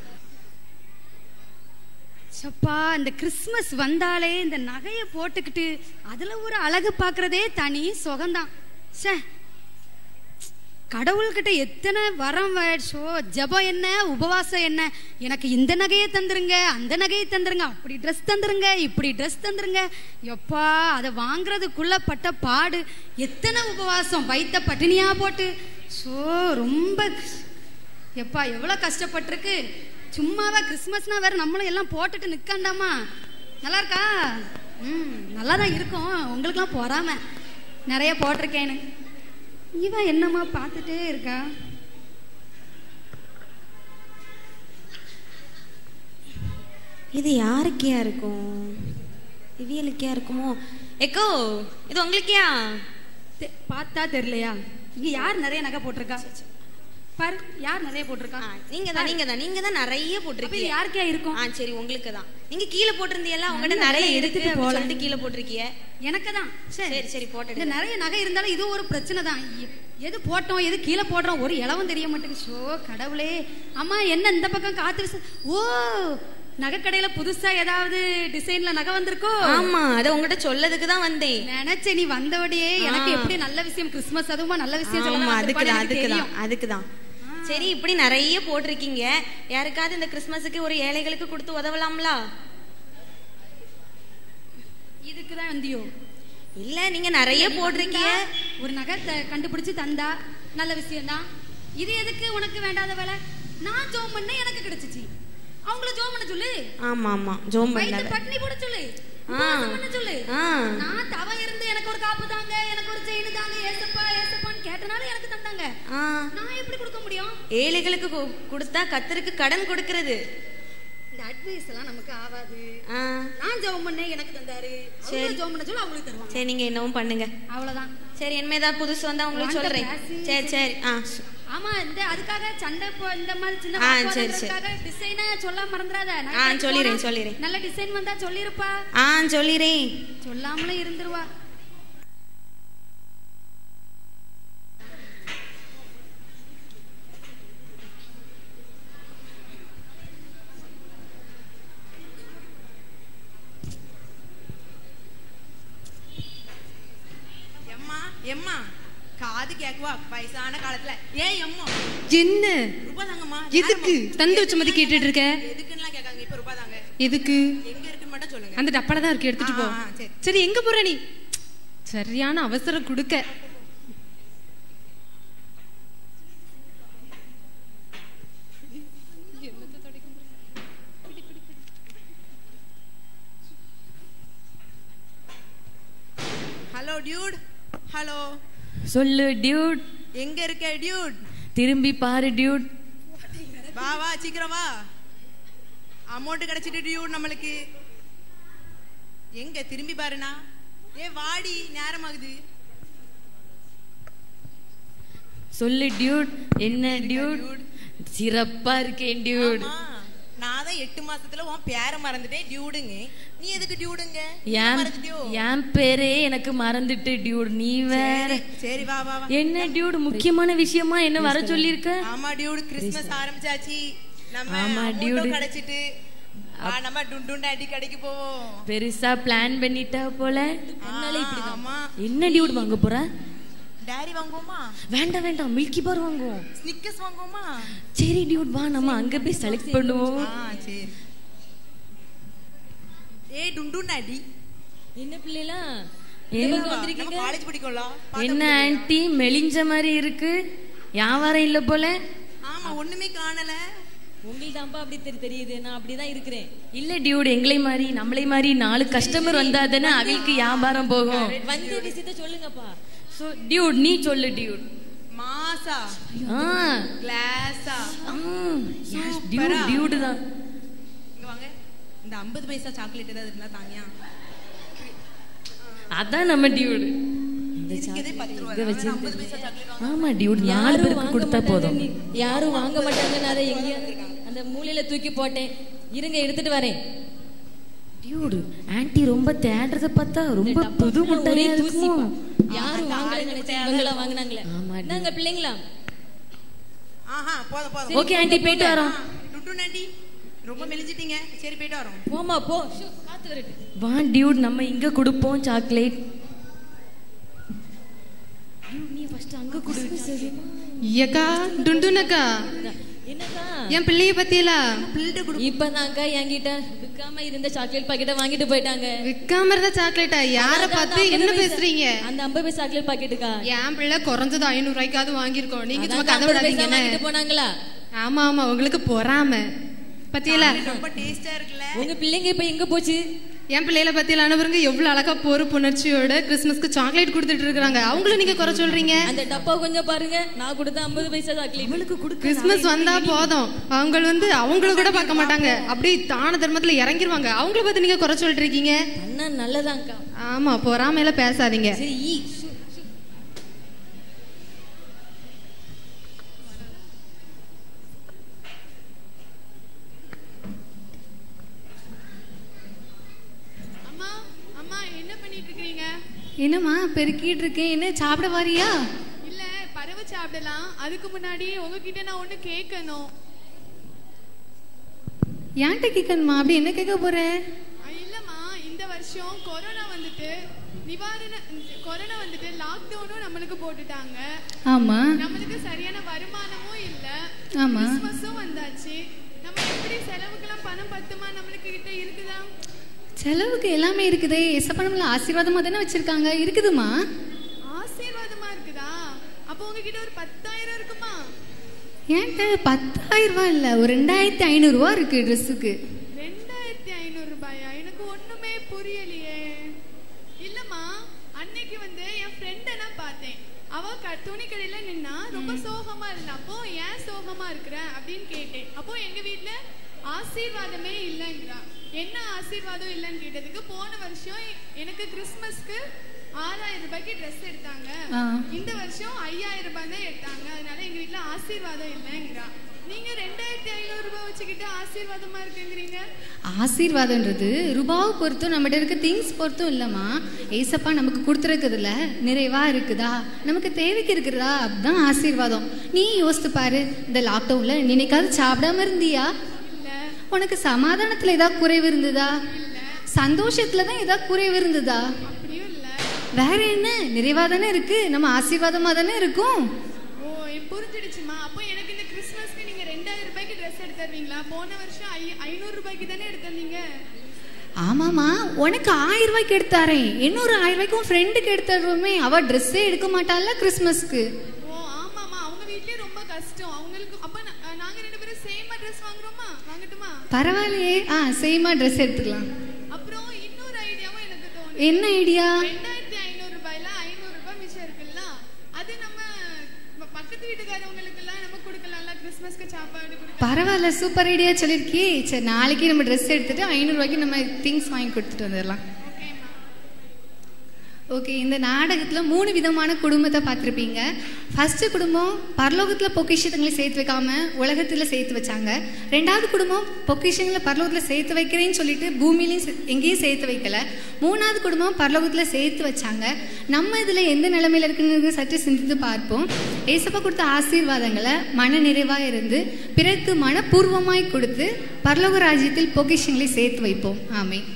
சப்பா இந்த கிறிஸ்மஸ் வந்தாலே இந்த நகையை போட்டுக்கிட்டு அதுல ஒரு அழகு பார்க்கறதே தனி சுகம்தான் ச்சே கடவுள்கிட்ட எத்தனை வரம் ஷோ ஜபம் என்ன உபவாசம் என்ன எனக்கு இந்த நகையை தந்துருங்க அந்த நகையை தந்துருங்க அப்படி ட்ரெஸ் தந்துருங்க இப்படி ட்ரெஸ் தந்துருங்க எப்பா அதை வாங்குறதுக்குள்ள பட்ட பாடு எத்தனை உபவாசம் வைத்த பட்டினியா போட்டு ஷோ ரொம்ப எப்பா எவ்வளோ கஷ்டப்பட்டிருக்கு சும்மாவா கிறிஸ்மஸ்னா வேற நம்மளும் எல்லாம் போட்டுட்டு நிற்காண்டாமா நல்லா இருக்கா ம் நல்லா தான் இருக்கும் உங்களுக்குலாம் பொறாம நிறைய போட்டிருக்கேன்னு இவன் என்னம்மா பார்த்துட்டே இருக்கா இது யாருக்கையா இருக்கும் இவியலுக்கையா இருக்குமோ எக்கோ இது உங்களுக்கையா தெ- பார்த்தா தெரியலையா இங்க யார் நிறைய நகை போட்டிருக்கா பாரு யார் நிறைய போட்டிருக்கா நீங்க தான் நீங்க தான் நீங்க தான் நிறைய அப்ப இது போட்டிருக்கீங்க யாருக்கா இருக்கும் ஆ சரி உங்களுக்கு தான் நீங்க கீழே போட்டிருந்தீங்கல்ல உங்ககிட்ட நல்ல நிறைய வேலை எடுத்துட்டு எடுத்துட்டு போல. சொல்லிட்டு கீழே போட்டிருக்கீங்க எனக்கு தான் சரி சரி இந்த போட்டு நிறைய நகை இருந்தாலும் இது ஒரு பிரச்சனை தான் எ- எது போட்டோம் எது கீழே போடுறோம் ஒரு இலவம் தெரிய மாட்டேங்குது ஷோ கடவுளே அம்மா என்ன இந்த பக்கம் காத்து வீசு ஓ நகைக்கடையில புதுசா ஏதாவது டிசைன்ல நகை வந்திருக்கோ ஆமா அத உங்ககிட்ட சொல்லதுக்கு தான் வந்தேன் நினைச்சேன் நீ வந்தபடியே எனக்கு ஆ. எப்படி நல்ல விஷயம் கிறிஸ்மஸ் அதுவுமா நல்ல விஷயம் ஆமா சொல்லலாம் அதுக்கு தான் அதுக்கு அதுக்கு தான் தெரியும் அதுக்கு தான் சரி இப்படி நிறைய போட்டிருக்கீங்க யாருக்காவது இந்த கிறிஸ்மஸுக்கு ஒரு ஏழைகளுக்கு கொடுத்து உதவலாம்ல இதுக்கு தான் வந்தியோ இல்ல நீங்க நிறைய போட்டிருக்கீங்க ஒரு நகை த- கண்டுபிடிச்சு தந்தா நல்ல விஷயம்தான் இது எதுக்கு உனக்கு வேண்டாத வேலை நான் ஜோம் பண்ண எனக்கு கிடைச்சிச்சு அவங்கள ஜோம் பண்ண சொல்லு ஆமா ஆமா ஜோம் வயித்து பண்ணாத பட்னி போட சொல்லு ஆ. உபவாசம் பண்ண சொல்லு ஆ. நான் தவ இருந்து எனக்கு ஒரு காப்பு தாங்க எனக்கு ஒரு செயின் தாங்க ஏசப்பா ஏசப்பான்னு கேட்டனால எனக்கு தந்தாங்க ஆ நான் எப்படி கொடுக்க முடியும் ஏழைகளுக்கு கு- கொடுத்தா கத்தருக்கு கடன் கொடுக்கறது இந்த அட்வைஸ் எல்லாம் நமக்கு ஆகாது ஆ நான் ஜெபம் பண்ணேன் எனக்கு தந்தாரு சரி. அவங்க ஜெபம் பண்ண சொல்லி அவங்களுக்கு தருவாங்க சரி நீங்க என்னவும் பண்ணுங்க அவ்வளவுதான் சரி இனிமே ஏதாவது புதுசு வந்தா உங்களுக்கு வாங்க, சொல்றேன் பேசி. சரி சரி ஆ சு- ஆமா இந்த அதுக்காக சண்டை போ இந்த மாதிரி சின்ன ஆ, சரி, சரி. டிசைனை சொல்ல மறந்துடாத நான் ஆ, கடைக்கு சொல்லிடுறேன், போனா சொல்லிடுறேன். நல்ல டிசைன் வந்தா சொல்லிருப்பா ஆ சொல்லிடுறேன் சொல்லாமலே இருந்துருவா எம்மா எம்மா காது கேக்குவா வயசான காலத்துல ஏன் எம்மா என்ன ரூபா தாங்கம்மா எதுக்கு தந்து வச்ச மாதிரி கேட்டுட்டு இருக்க எதுக்குன்னுலாம் கேட்காங்க இப்ப ரூபா தாங்க எதுக்கு எங்க இருக்குன்னு மட்டும் சொல்லுங்க அந்த டப்பால தான் இருக்கு எடுத்துட்டு போ ஆ, ஆ, சரி. சரி எங்க போற நீ சரியான அவசரம் கொடுக்க ஹலோ டியூட் ஹலோ சொல்லு டியூட் எங்க இருக்க டியூட் திரும்பி பாரு டியூட் வா வா சீக்கிரம் வா அமௌண்ட் கிடைச்சிட்டு டியூட் நம்மளுக்கு எங்க திரும்பி பாருண்ணா ஏ வாடி நேரமாகுது சொல்லு டியூட் என்ன டியூட் சிறப்பா இருக்கேன் டியூட் ஆமா நான் தான் எட்டு மாசத்துல உன் பேரை மறந்துட்டேன் டியூடுங்க நீ எதுக்கு டியூடுங்க என் மறந்துட்டியோ என் பேரே எனக்கு மறந்துட்டு டியூட் நீ வேற சரி, சரி வா வா வா என்ன டியூட் முக்கியமான விஷயமா என்ன வர சொல்லியிருக்க ஆமா டியூட் கிறிஸ்மஸ் ஆரம்பிச்சாச்சு நம்ம ஆமா, amount dude. கிடைச்சிட்டு வா நம்ம டுண்டுண்டு அடி கடைக்கு போவோம் பெருசா பிளான் பண்ணிட்டா போல ஆ, ஆமா என்ன டியூட் வாங்க போற டாரி வாங்குவோமா வேண்டாம் வேண்டாம் மில்கி பார் வாங்குவோம் ஸ்னிக்கர்ஸ் வாங்குவோமா சரி டியூட் வா நம்ம அங்க போய் செலக்ட் பண்ணுவோம் ஆ சரி ஏய் டுண்டு நாடி என்ன பிள்ளைலாம் நம்ம காலேஜ் படிக்கோம்ல என்ன ஆன்ட்டி மெலிஞ்ச மாதிரி இருக்கு வியாபாரம் இல்ல போல ஆமா ஒண்ணுமே காணல உங்களுக்கு தான்ப்பா அப்படி தெரி தெரியுது நான் அப்படிதான் இருக்கிறேன் இல்ல டியூட் எங்களை மாதிரி நம்மளை மாதிரி நாலு கஸ்டமர் வந்தா தானே அவங்களுக்கு வியாபாரம் போகும் வந்து விஷயத்த சொல்லுங்கப்பா சோ டியூட் நீ சொல்லு டியூட் மாசா ஆ கிளாஸா டியூட் டியூட் தான் இங்க வாங்க இந்த 50 பைசா சாக்லேட் ஏதாவது இருந்தா தாங்கியா அதான் நம்ம டியூட் இருக்கிறதே 10 ரூபாய் இதை தான். வச்சு 50 பைசா சாக்லேட் வாங்க ஆமா டியூட் நாலு பேருக்கு கொடுத்தா போதும் யாரும் வாங்க மாட்டாங்கன்னு அதை எங்கேயோ அந்த மூலையில தூக்கி போட்டேன் இருங்க எடுத்துட்டு வரேன் டியூடு ஆன்ட்டி ரொம்ப தேடுறத பார்த்தா ரொம்ப புது முட்டையா இருக்குமோ யாரும் வாங்கல நினைச்சேன் இவங்களா வாங்குனாங்களே ஆமா நாங்க பிள்ளைங்களா ஆஹா போதும் போதும் ஓகே ஆன்ட்டி போயிட்டு வரோம் டுண்டு நாடி ரொம்ப மெலிஞ்சிட்டீங்க சரி போயிட்டு வரோம் போமா போ காத்து வரட்டு வா டியூட் நம்ம இங்க கொடுப்போம் சாக்லேட் நீ ஃபர்ஸ்ட் அங்க கொடு ஐயக்கா டுண்டுனக்கா என்னக்கா என் பிள்ளைய பத்தியலா இப்பதான்க்கா என்கிட்ட விற்காம இருந்த சாக்லேட் பாக்கெட்டை வாங்கிட்டு போயிட்டாங்க விற்காம இருந்த சாக்லேட்டா யார பார்த்து என்ன பேசுறீங்க அந்த ஐம்பது பைசா சாக்லேட் பாக்கெட்டுக்கா என் பிள்ளை குறைஞ்சது ஐநூறு ரூபாய்க்காவது வாங்கியிருக்கோம் நீங்க சும்மா அதான் கதை 50 பைசா விடாதீங்க வாங்கிட்டு போனாங்களா ஆமா ஆமா உங்களுக்கு பொறாம பத்தியலா ரொம்ப டேஸ்டா இருக்குல்ல உங்க பிள்ளைங்க இப்ப எங்க போச்சு என் பிள்ளைகளை பத்தியில அனுப்புறங்க எவ்வளவு அழகா பொறுப்புணர்ச்சியோட கிறிஸ்மஸ்க்கு சாக்லேட் கொடுத்துட்டு இருக்காங்க அவங்களும் நீங்க குறை சொல்றீங்க அந்த டப்பா கொஞ்சம் பாருங்க நான் கொடுத்த ஐம்பது பைசா சாக்லேட் இவளுக்கு கொடுக்க கிறிஸ்மஸ் வந்தா போதும் அவங்க வந்து அவங்கள கூட பார்க்க மாட்டாங்க அப்படி தான தர்மத்துல இறங்கிருவாங்க அவங்கள பத்தி நீங்க குறை சொல்லிட்டு இருக்கீங்க அண்ணா நல்லதாங்க்கா ஆமா பொறாமையில பேசாதீங்க சரி ஈ, சு, சு. அம்மா அம்மா என்ன பண்ணிட்டு இருக்கீங்க என்னம்மா பெருக்கிட்டு இருக்கேன் என்ன சாப்பிட வாரியா இல்ல பறவை சாப்பிடலாம் அதுக்கு முன்னாடி உங்ககிட்ட நான் ஒண்ணு கேட்கணும் ஏன்ட்ட கேட்கணுமா அப்படி என்ன கேட்க போற அ, இல்லம்மா இந்த வருஷம் கொரோனா வந்துட்டு நிவாரண கொரோனா வந்துட்டு லாக்டவுனும் நம்மளுக்கு போட்டுட்டாங்க ஆமா நம்மளுக்கு சரியான வருமானமும் இல்ல ஆமா. கிறிஸ்மஸும் வந்தாச்சு நம்ம எப்படி செலவுக்கெல்லாம் பணம் பத்துமா நம்மளுக்கு கிட்ட இருக்குதா செலவுக்கு எல்லாமே இருக்குதே எசப்பா நம்மள ஆசீர்வாதமா தானே வச்சிருக்காங்க இருக்குதுமா ஆசீர்வாதமா இருக்குதா அப்போ உங்ககிட்ட ஒரு பத்தாயிரம் இருக்குமா ஏன்ட்ட பத்தாயிரம் ரூபாய் இல்ல ஒரு ரெண்டாயிரத்தி ஐநூறு ரூபாய் இருக்கு ட்ரெஸ்ஸுக்கு ரெண்டாயிரத்தி ஐநூறு ரூபாயா எனக்கு ஒண்ணுமே புரியலையே இல்லம்மா அன்னைக்கு வந்து என் ஃப்ரெண்டை நான் பார்த்தேன் அவ க- துணி கடையில நின்னா ரொம்ப சோகமா இருந்தா அப்போ ஏன் சோகமா இருக்கிற அப்படின்னு கேட்டேன் அப்போ எங்க வீட்ல ஆசீர்வாதமே இல்லைங்கிறா என்ன ஆசீர்வாதம் இல்லைன்னு கேட்டதுக்கு போன வருஷம் எ- எனக்கு கிறிஸ்மஸ்க்கு ஆறாயிரம் ரூபாய்க்கு ட்ரெஸ் எடுத்தாங்க ஆ. இந்த வருஷம் ஐயாயிரம் ரூபாய் தான் எடுத்தாங்க அதனால எங்க வீட்ல ஆசீர்வாதம் இல்லைங்கிறா நீங்க ரெண்டாயிரத்தி ஐநூறு ரூபாய் வச்சுக்கிட்டு ஆசீர்வாதமா இருக்குங்கிறீங்க ஆசீர்வாதம்ன்றது ரூபாவை பொறுத்தும் நம்மகிட்ட இருக்க திங்ஸ் பொறுத்தும் இல்லம்மா ஏசப்பா நமக்கு கொடுத்துருக்குதுல நிறைவா இருக்குதா நமக்கு தேவைக்கு இருக்கிறதா அதுதான் ஆசீர்வாதம் நீ யோசித்து பாரு இந்த லாக்டவுன்ல நினைக்காது சாப்பிடாம இருந்தியா உனக்கு சமாதானத்துல ஏதாவது குறைவு இருந்ததா சந்தோஷத்துல தான் ஏதாவது குறைவு இருந்ததா அப்படியும் இல்ல வேற என்ன நிறைவா தானே இருக்கு நம்ம ஆசீர்வாதமா தானே இருக்கும் ஓ எனக்கு புரிஞ்சிடுச்சுமா அப்போ எனக்கு இந்த கிறிஸ்மஸ்க்கு நீங்க ரெண்டாயிரம் ரூபாய்க்கு ட்ரெஸ் எடுத்து தருவீங்களா போன வருஷம் ஐ- ஐநூறு ரூபாய்க்கு தானே எடுத்து தந்தீங்க ஆமாமா உனக்கு ஆயிரம் ரூபாய்க்கு எடுத்தாரேன் இன்னொரு ஆயிரம் ரூபாய்க்கு உன் ஃப்ரெண்டுக்கு எடுத்துருவோமே அவ ட்ரெஸ்ஸே எடுக்க மாட்டாள்ல கிறிஸ்மஸ்க்கு ஓ ஆமாமா அவங்க வீட்லயே ரொம்ப கஷ்டம் அவங்களுக்கு அப்ப நா- அஹ், நாங்க ரெண்டு பேரும் சேமா ட்ரெஸ் வாங்குறோமா வாங்கட்டுமா பரவாயில்லையே ஆ சேமா ட்ரெஸ் எடுத்துக்கலாம் அப்புறம் இன்னொரு ஐடியாவும் எனக்கு தோணுது என்ன ஐடியா ரெண்டாயிரத்தி ஐநூறு ரூபாயில ஐநூறு ரூபாய் மிச்சம் இருக்குல்ல அது நம்ம ப- பக்கத்து வீட்டுக்காரவங்களுக்கு எல்லாம் நம்ம கொடுக்கலாம்ல கிறிஸ்மஸ்க்கு சாப்பாடு கொடுக்கலாம் பரவாயில்ல சூப்பர் ஐடியா சொல்லியிருக்கியே சரி நாளைக்கு நம்ம ட்ரெஸ் எடுத்துட்டு ஐநூறு ரூபாய்க்கு நம்ம திங்ஸ் வாங்கி கொடுத்துட்டு வந்துடலாம் ஓகேம்மா ஓகே இந்த நாடகத்தில் மூணு விதமான குடும்பத்தை பார்த்துருப்பீங்க ஃபர்ஸ்ட் குடும்பம் பரலோகத்தில் பொக்கிஷங்களை சேர்த்து வைக்காம உலகத்தில் சேர்த்து வச்சாங்க ரெண்டாவது குடும்பம் பொக்கிஷங்களை பரலோகத்தில் சேர்த்து வைக்கிறேன்னு சொல்லிட்டு பூமியிலையும் சே- எங்கேயும் சேர்த்து வைக்கல மூணாவது குடும்பம் பரலோகத்தில் சேர்த்து வச்சாங்க நம்ம இதில் எந்த நிலைமையில இருக்குன்னு சற்று சிந்தித்து பார்ப்போம் ஏசப்பா கொடுத்த ஆசீர்வாதங்களை மன நிறைவாக இருந்து பிறருக்கு மனப்பூர்வமாய் கொடுத்து பரலோக ராஜ்யத்தில் பொக்கிஷங்களை சேர்த்து வைப்போம் ஆமென்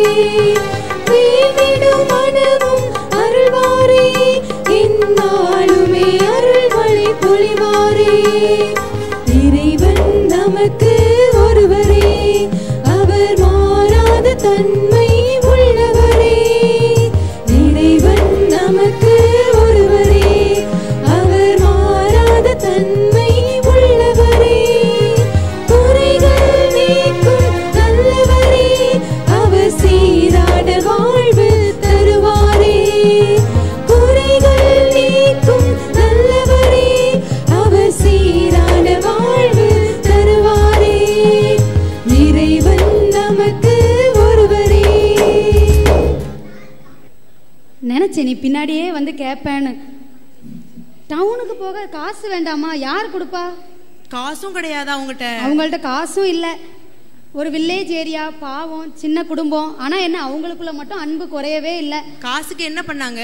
வீணிடும் மனமும் அருள்வாரே எந்நாளுமே அருள்மழை பொழிவாரே இறைவன் நமக்கு ஒருவரே அவர் மாறாத தன்மை உள்ளவரே இறைவன் நமக்கு ஒருவரே அவர் மாறாத தன்மை உள்ளவரே குறைகள் நீக்கும் நல்லவரே அவர் சீரான வாழ்வு தருவாரே குறைகள் நீக்கும் நல்லவரே அவர் சீரான வாழ்வு தருவாரே இறைவன் நமக்கு ஒருவரே நினைச்சேன் நீ பின்னாடியே வந்து கேட்பேன்னு டவுனுக்கு போக காசு வேண்டாமா யார் கொடுப்பா காசும் கிடையாதா உங்ககிட்ட அவங்கள்ட்ட காசும் இல்லை ஒரு வில்லேஜ் ஏரியா பாவம் சின்ன குடும்பம் ஆனா என்ன அவங்களுக்குள்ள மட்டும் அன்பு குறையவே இல்லை காசுக்கு என்ன பண்ணாங்க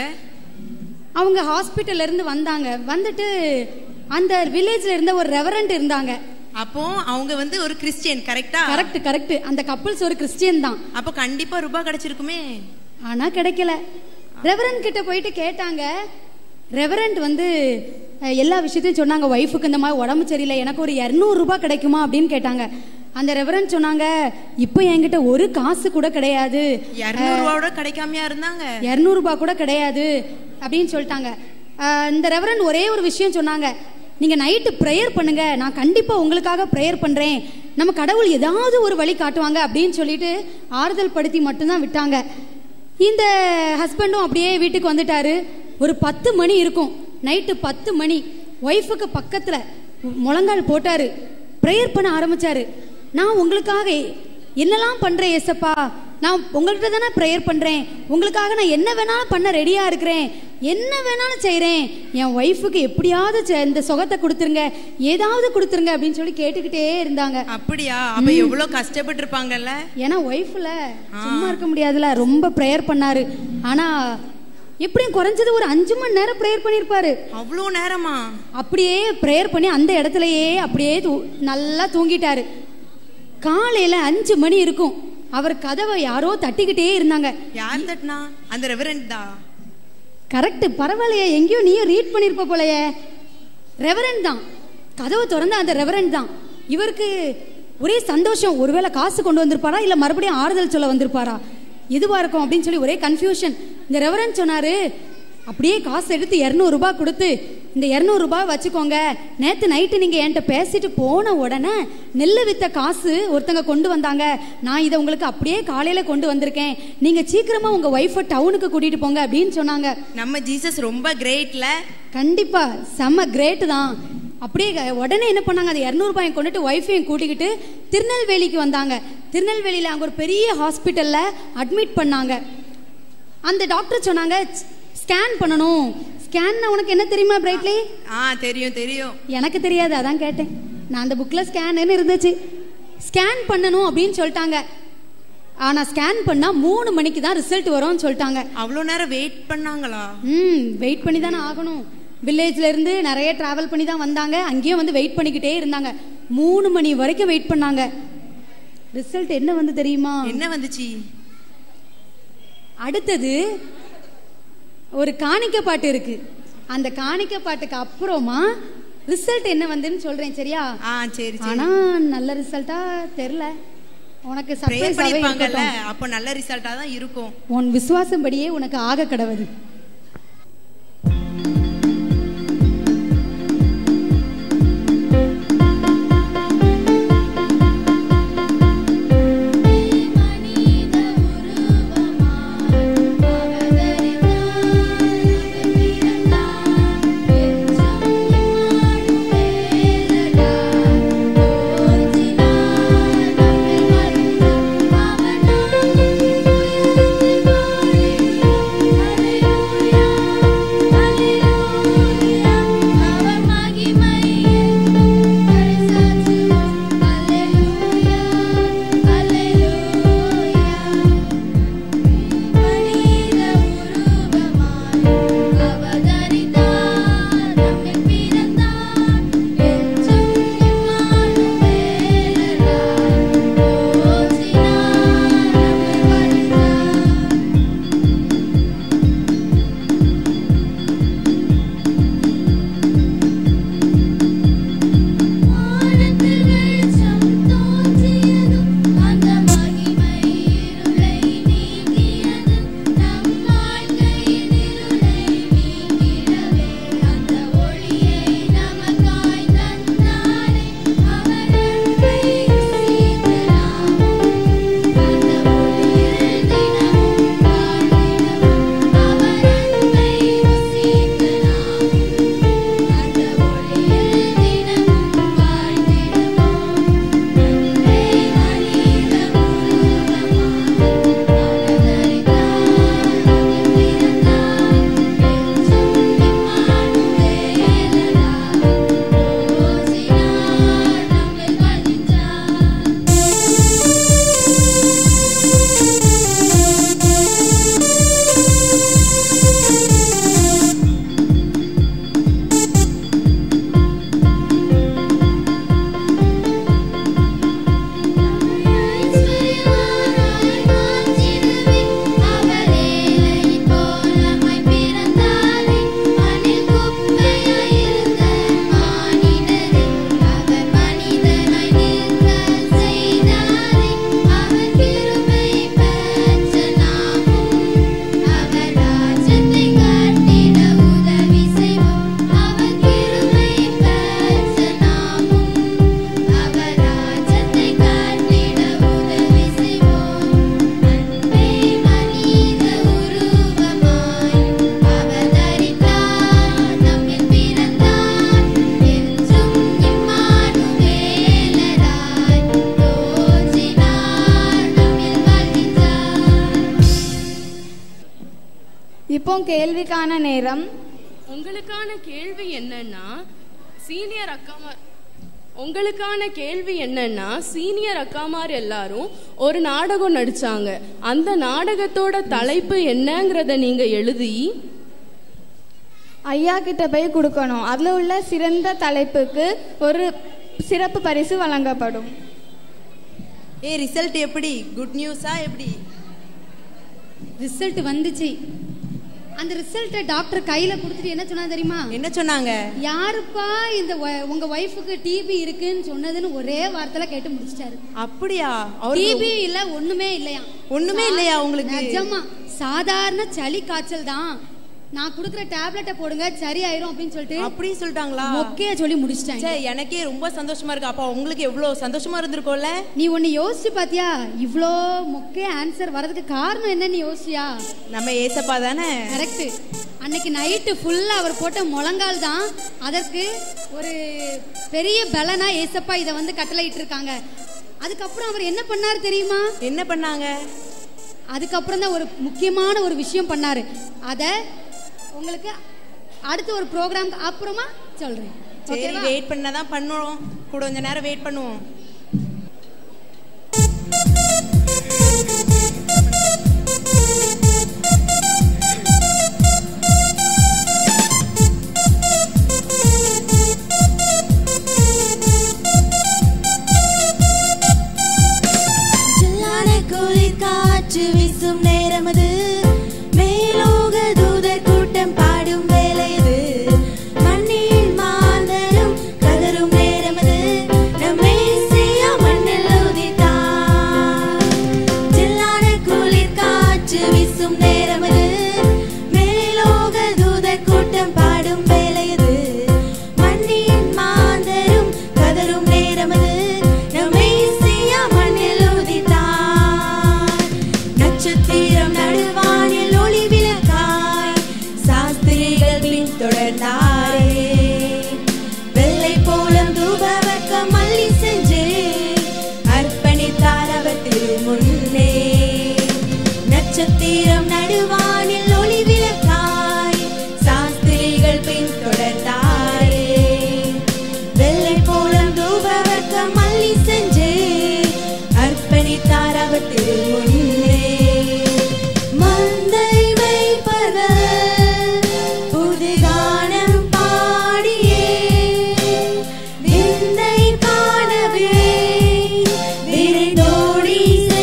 அவங்க ஹாஸ்பிட்டல்ல இருந்து வந்தாங்க வந்துட்டு அந்த வில்லேஜ்ல இருந்த ஒரு ரெவரண்ட் இருந்தாங்க அப்போ அவங்க வந்து ஒரு கிறிஸ்டியன் கரெக்டா கரெக்ட் கரெக்ட் அந்த கப்பல்ஸ் ஒரு கிறிஸ்டியன் தான் அப்ப கண்டிப்பா ரூபாய் கிடைச்சிருக்குமே ஆனா கிடைக்கல ரெவரண்ட் கிட்ட போயிட்டு கேட்டாங்க ரெவரண்ட் வந்து அஹ், எல்லா விஷயத்தையும் சொன்னாங்க ஒய்ஃபுக்கு இந்த மாதிரி உடம்பு சரியில்லை எனக்கு ஒரு இரநூறு ரூபாய் கிடைக்குமா அப்படின்னு கேட்டாங்க அந்த ரெவரண்ட் சொன்னாங்க இப்போ என்கிட்ட ஒரு காசு கூட கிடையாது இருநூறு ரூபாயோட கிடைக்காமையா இருந்தாங்க இரநூறுபா கூட கிடையாது அப்படின்னு சொல்லிட்டாங்க அஹ், இந்த ரெவரண்ட் ஒரே ஒரு விஷயம் சொன்னாங்க நீங்கள் நைட்டு ப்ரேயர் பண்ணுங்க நான் கண்டிப்பாக உங்களுக்காக ப்ரேயர் பண்ணுறேன் நம்ம கடவுள் ஏதாவது ஒரு வழி காட்டுவாங்க அப்படின்னு சொல்லிட்டு ஆறுதல் படுத்தி மட்டும்தான் விட்டாங்க இந்த ஹஸ்பண்டும் அப்படியே வீட்டுக்கு வந்துட்டாரு ஒரு பத்து மணி இருக்கும் நைட்டு பத்து மணி ஒய்ஃபுக்கு பக்கத்தில் முழங்கால் போட்டாரு ப்ரேயர் பண்ண ஆரம்பிச்சாரு நான் உங்களுக்காக என்னெல்லாம் பண்றேன் ஏசப்பா நான் உங்கள்கிட்ட தானே ப்ரேயர் பண்றேன் உங்களுக்காக நான் என்ன வேணாலும் பண்ண ரெடியா இருக்கிறேன் என்ன வேணாலும் செய்றேன் என் ஒய்ஃபுக்கு எப்படியாவது செ- இந்த சுகத்தை கொடுத்துருங்க ஏதாவது கொடுத்துருங்க அப்படின்னு சொல்லி கேட்டுக்கிட்டே இருந்தாங்க அப்படியா அப்ப எவ்வளவு கஷ்டப்பட்டு இருப்பாங்கல்ல ஏன்னா ஒய்ஃப்ல சும்மா இருக்க முடியாதுல ரொம்ப ப்ரேயர் பண்ணாரு ஆனா எப்படியும் குறைஞ்சது ஒரு அஞ்சு மணி நேரம் ப்ரேயர் பண்ணியிருப்பாரு அவ்வளோ நேரமா அப்படியே ப்ரேயர் பண்ணி அந்த இடத்துலயே அப்படியே தூ நல்லா தூங்கிட்டாரு காலையில அஞ்சு மணி இருக்கும் அவர் கதவை யாரோ தட்டிக்கிட்டே இருந்தாங்க யார் தட்டினா அந்த ரெவரண்ட் தான் கரெக்ட் பரவாயில்லையே எங்கேயோ நீயும் ரீட் பண்ணிருப்ப போலயே ரெவரண்ட் தான் கதவை திறந்த அந்த ரெவரண்ட் தான் இவருக்கு ஒரே சந்தோஷம் ஒருவேளை காசு கொண்டு வந்திருப்பாரா இல்ல மறுபடியும் ஆறுதல் சொல்ல வந்திருப்பாரா எதுவா இருக்கும் அப்படின்னு சொல்லி ஒரே கன்ஃபியூஷன் இந்த ரெவரண்ட் சொன்னாரு அப்படியே காசு எடுத்து இரநூறுபா கொடுத்து இந்த இரநூறுபா வச்சுக்கோங்க நேற்று நைட்டு நீங்கள் என்கிட்ட பேசிட்டு போன உடனே நெல்லை வித்த காசு ஒருத்தங்க கொண்டு வந்தாங்க நான் இதை உங்களுக்கு அப்படியே காலையில் கொண்டு வந்திருக்கேன் நீங்கள் சீக்கிரமாக உங்கள் ஒய்ஃபை டவுனுக்கு கூட்டிகிட்டு போங்க அப்படின்னு சொன்னாங்க நம்ம ஜீசஸ் ரொம்ப கிரேட்ல கண்டிப்பா செம்ம கிரேட் தான் அப்படியே க- உடனே என்ன பண்ணாங்க அந்த இரநூறுபாயை கொண்டுட்டு ஒய்ஃபையும் கூட்டிக்கிட்டு திருநெல்வேலிக்கு வந்தாங்க திருநெல்வேலியில் அங்கே ஒரு பெரிய ஹாஸ்பிட்டலில் அட்மிட் பண்ணாங்க அந்த டாக்டர் சொன்னாங்க ஸ்கேன் பண்ணணும் ஸ்கேன்னா உனக்கு என்ன தெரியுமா பிரைட்லி ஆ தெரியும் தெரியும் எனக்கு தெரியாது அதான் கேட்டேன் நான் அந்த புக்கில் ஸ்கேனுன்னு இருந்துச்சு ஸ்கேன் பண்ணணும் அப்படின்னு சொல்லிட்டாங்க ஆனால் ஸ்கேன் பண்ணால் மூணு மணிக்கு தான் ரிசல்ட் வரும்னு சொல்லிட்டாங்க அவ்வளோ நேரம் வெயிட் பண்ணாங்களா ம் வெயிட் பண்ணி தானே ஆகணும் வில்லேஜ்ல இருந்து நிறைய டிராவல் பண்ணி தான் வந்தாங்க அங்கேயும் வந்து வெயிட் பண்ணிக்கிட்டே இருந்தாங்க மூணு மணி வரைக்கும் வெயிட் பண்ணாங்க ரிசல்ட் என்ன வந்து தெரியுமா என்ன வந்துச்சு அடுத்தது ஒரு காணிக்க பாட்டு இருக்கு அந்த காணிக்க பாட்டுக்கு அப்புறமா ரிசல்ட் என்ன வந்துன்னு சொல்றேன் சரியா ஆ சரி சரி ஆனா நல்ல ரிசல்ட்டா தெரியல உனக்கு ப்ரேயர் சர்ப்ரைஸாவே பண்ணிருப்பாங்கல்ல இருக்கட்டும் அப்போ நல்ல ரிசல்ட்டா தான் இருக்கும் உன் விசுவாசம்படியே உனக்கு ஆக கடவுது மனித உருவமாய் அவதரித்தார் பிறந்தார் எச்சம் இம்மானுவேலடா தோன்றினார் நம்மில் மறைந்து அவர் நாம் உயர்த்தி பாடினோம் இப்போ கேள்விக்கான நேரம் உங்களுக்கான கேள்வி என்னன்னா சீனியர் அக்காமார் உங்களுக்கான கேள்வி என்னன்னா சீனியர் அக்காமார் எல்லாரும் ஒரு நாடகம் நடிச்சாங்க அந்த நாடகத்தோட தலைப்பு என்னங்கிறத நீங்க எழுதி ஐயா கிட்ட போய் கொடுக்கணும் அதில் உள்ள சிறந்த தலைப்புக்கு ஒரு சிறப்பு பரிசு வழங்கப்படும் ஏ ரிசல்ட் எப்படி குட் நியூஸா எப்படி ரிசல்ட் வந்துச்சு அந்த ரிசல்ட்டை டாக்டர் கையில கொடுத்துட்டு என்ன சொன்னா தெரியுமா என்ன சொன்னாங்க யாருப்பா இந்த ஒ- உங்க ஒய்ஃபுக்கு டிபி இருக்குன்னு சொன்னதுன்னு ஒரே வார்த்தையில கேட்டு முடிச்சிட்டாரு அப்படியா டிபி இல்ல ஒண்ணுமே இல்லையா ஒண்ணுமே இல்லையா உங்களுக்கு? நிஜமா சாதாரண சளி காய்ச்சல் தான் நான் கொடுக்குற டேப்லெட்டை போடுங்க சரியாயிரும் அப்படின்னு சொல்லிட்டு அப்படி சொல்லிட்டாங்களா மொக்கைய சொல்லி முடிச்சிட்டாங்க சே எனக்கே ரொம்ப சந்தோஷமா இருக்கு அப்பா உங்களுக்கு எவ்வளவு சந்தோஷமா இருந்திருக்கும்ல நீ ஒன்னு யோசிச்சு பாத்தியா இவ்ளோ மொக்கைய ஆன்சர் வரதுக்கு காரணம் என்னன்னு யோசிச்சியா நம்ம ஏசப்பா தானே கரெக்ட் அன்னைக்கு நைட்டு ஃபுல்லா அவர் போட்ட முழங்கால் தான் அதற்கு ஒரு பெரிய பலனா ஏசப்பா இதை வந்து கட்டளையிட்டு இருக்காங்க அதுக்கப்புறம் அவர் என்ன பண்ணாரு தெரியுமா என்ன பண்ணாங்க அதுக்கப்புறம் தான் ஒரு முக்கியமான ஒரு விஷயம் பண்ணாரு அத உங்களுக்கு அடுத்த ஒரு ப்ரோக்ராம் அப்புறமா சொல்றேன் சரி ஓகேவா? வெயிட் பண்ணதான் பண்ணுவோம் கூட கொஞ்ச நேரம் வெயிட் பண்ணுவோம் சில்லான குளிர் காற்று வீசும் நேரம் அது மேலோக தூதர் கூட்டம் பாடும் வேலை இது மண்ணில் மாந்தரும் கதரும் நேரம் அது நம்மை செய்ய மண்ணில் உதித்தார் சில்லான குளிர் காற்று வீசும் நேரம் அது மேலோக தூதர் கூட்டம் பாடும் வேலை இது மண்ணின் மாந்தரும் கதரும் நேரம் அது நம்மை செய்ய மண்ணில் உதித்தார் நட்சத்திரம் நடுவானில் ஒளி விளக்காய் சாஸ்திரிகள் பின் தொடர்ந்தாரே வெள்ளை போலம் தூபவர்க்க மல்லி செஞ்சு அர்ப்பணித்தார் அவர் திருமுன்னே நட்சத்திரம் நடுவானில் ஒளி விளக்காய் சாஸ்திரிகள் பின் தொடர்ந்தாரே வெள்ளை போலம் தூபவர்க்க மல்லி செஞ்சு அர்ப்பணித்தார் அவர் திருமுன்னே மந்தை வைப்பவர் புது கானம் பாடியே விந்தை காணவே விரைந்தோடி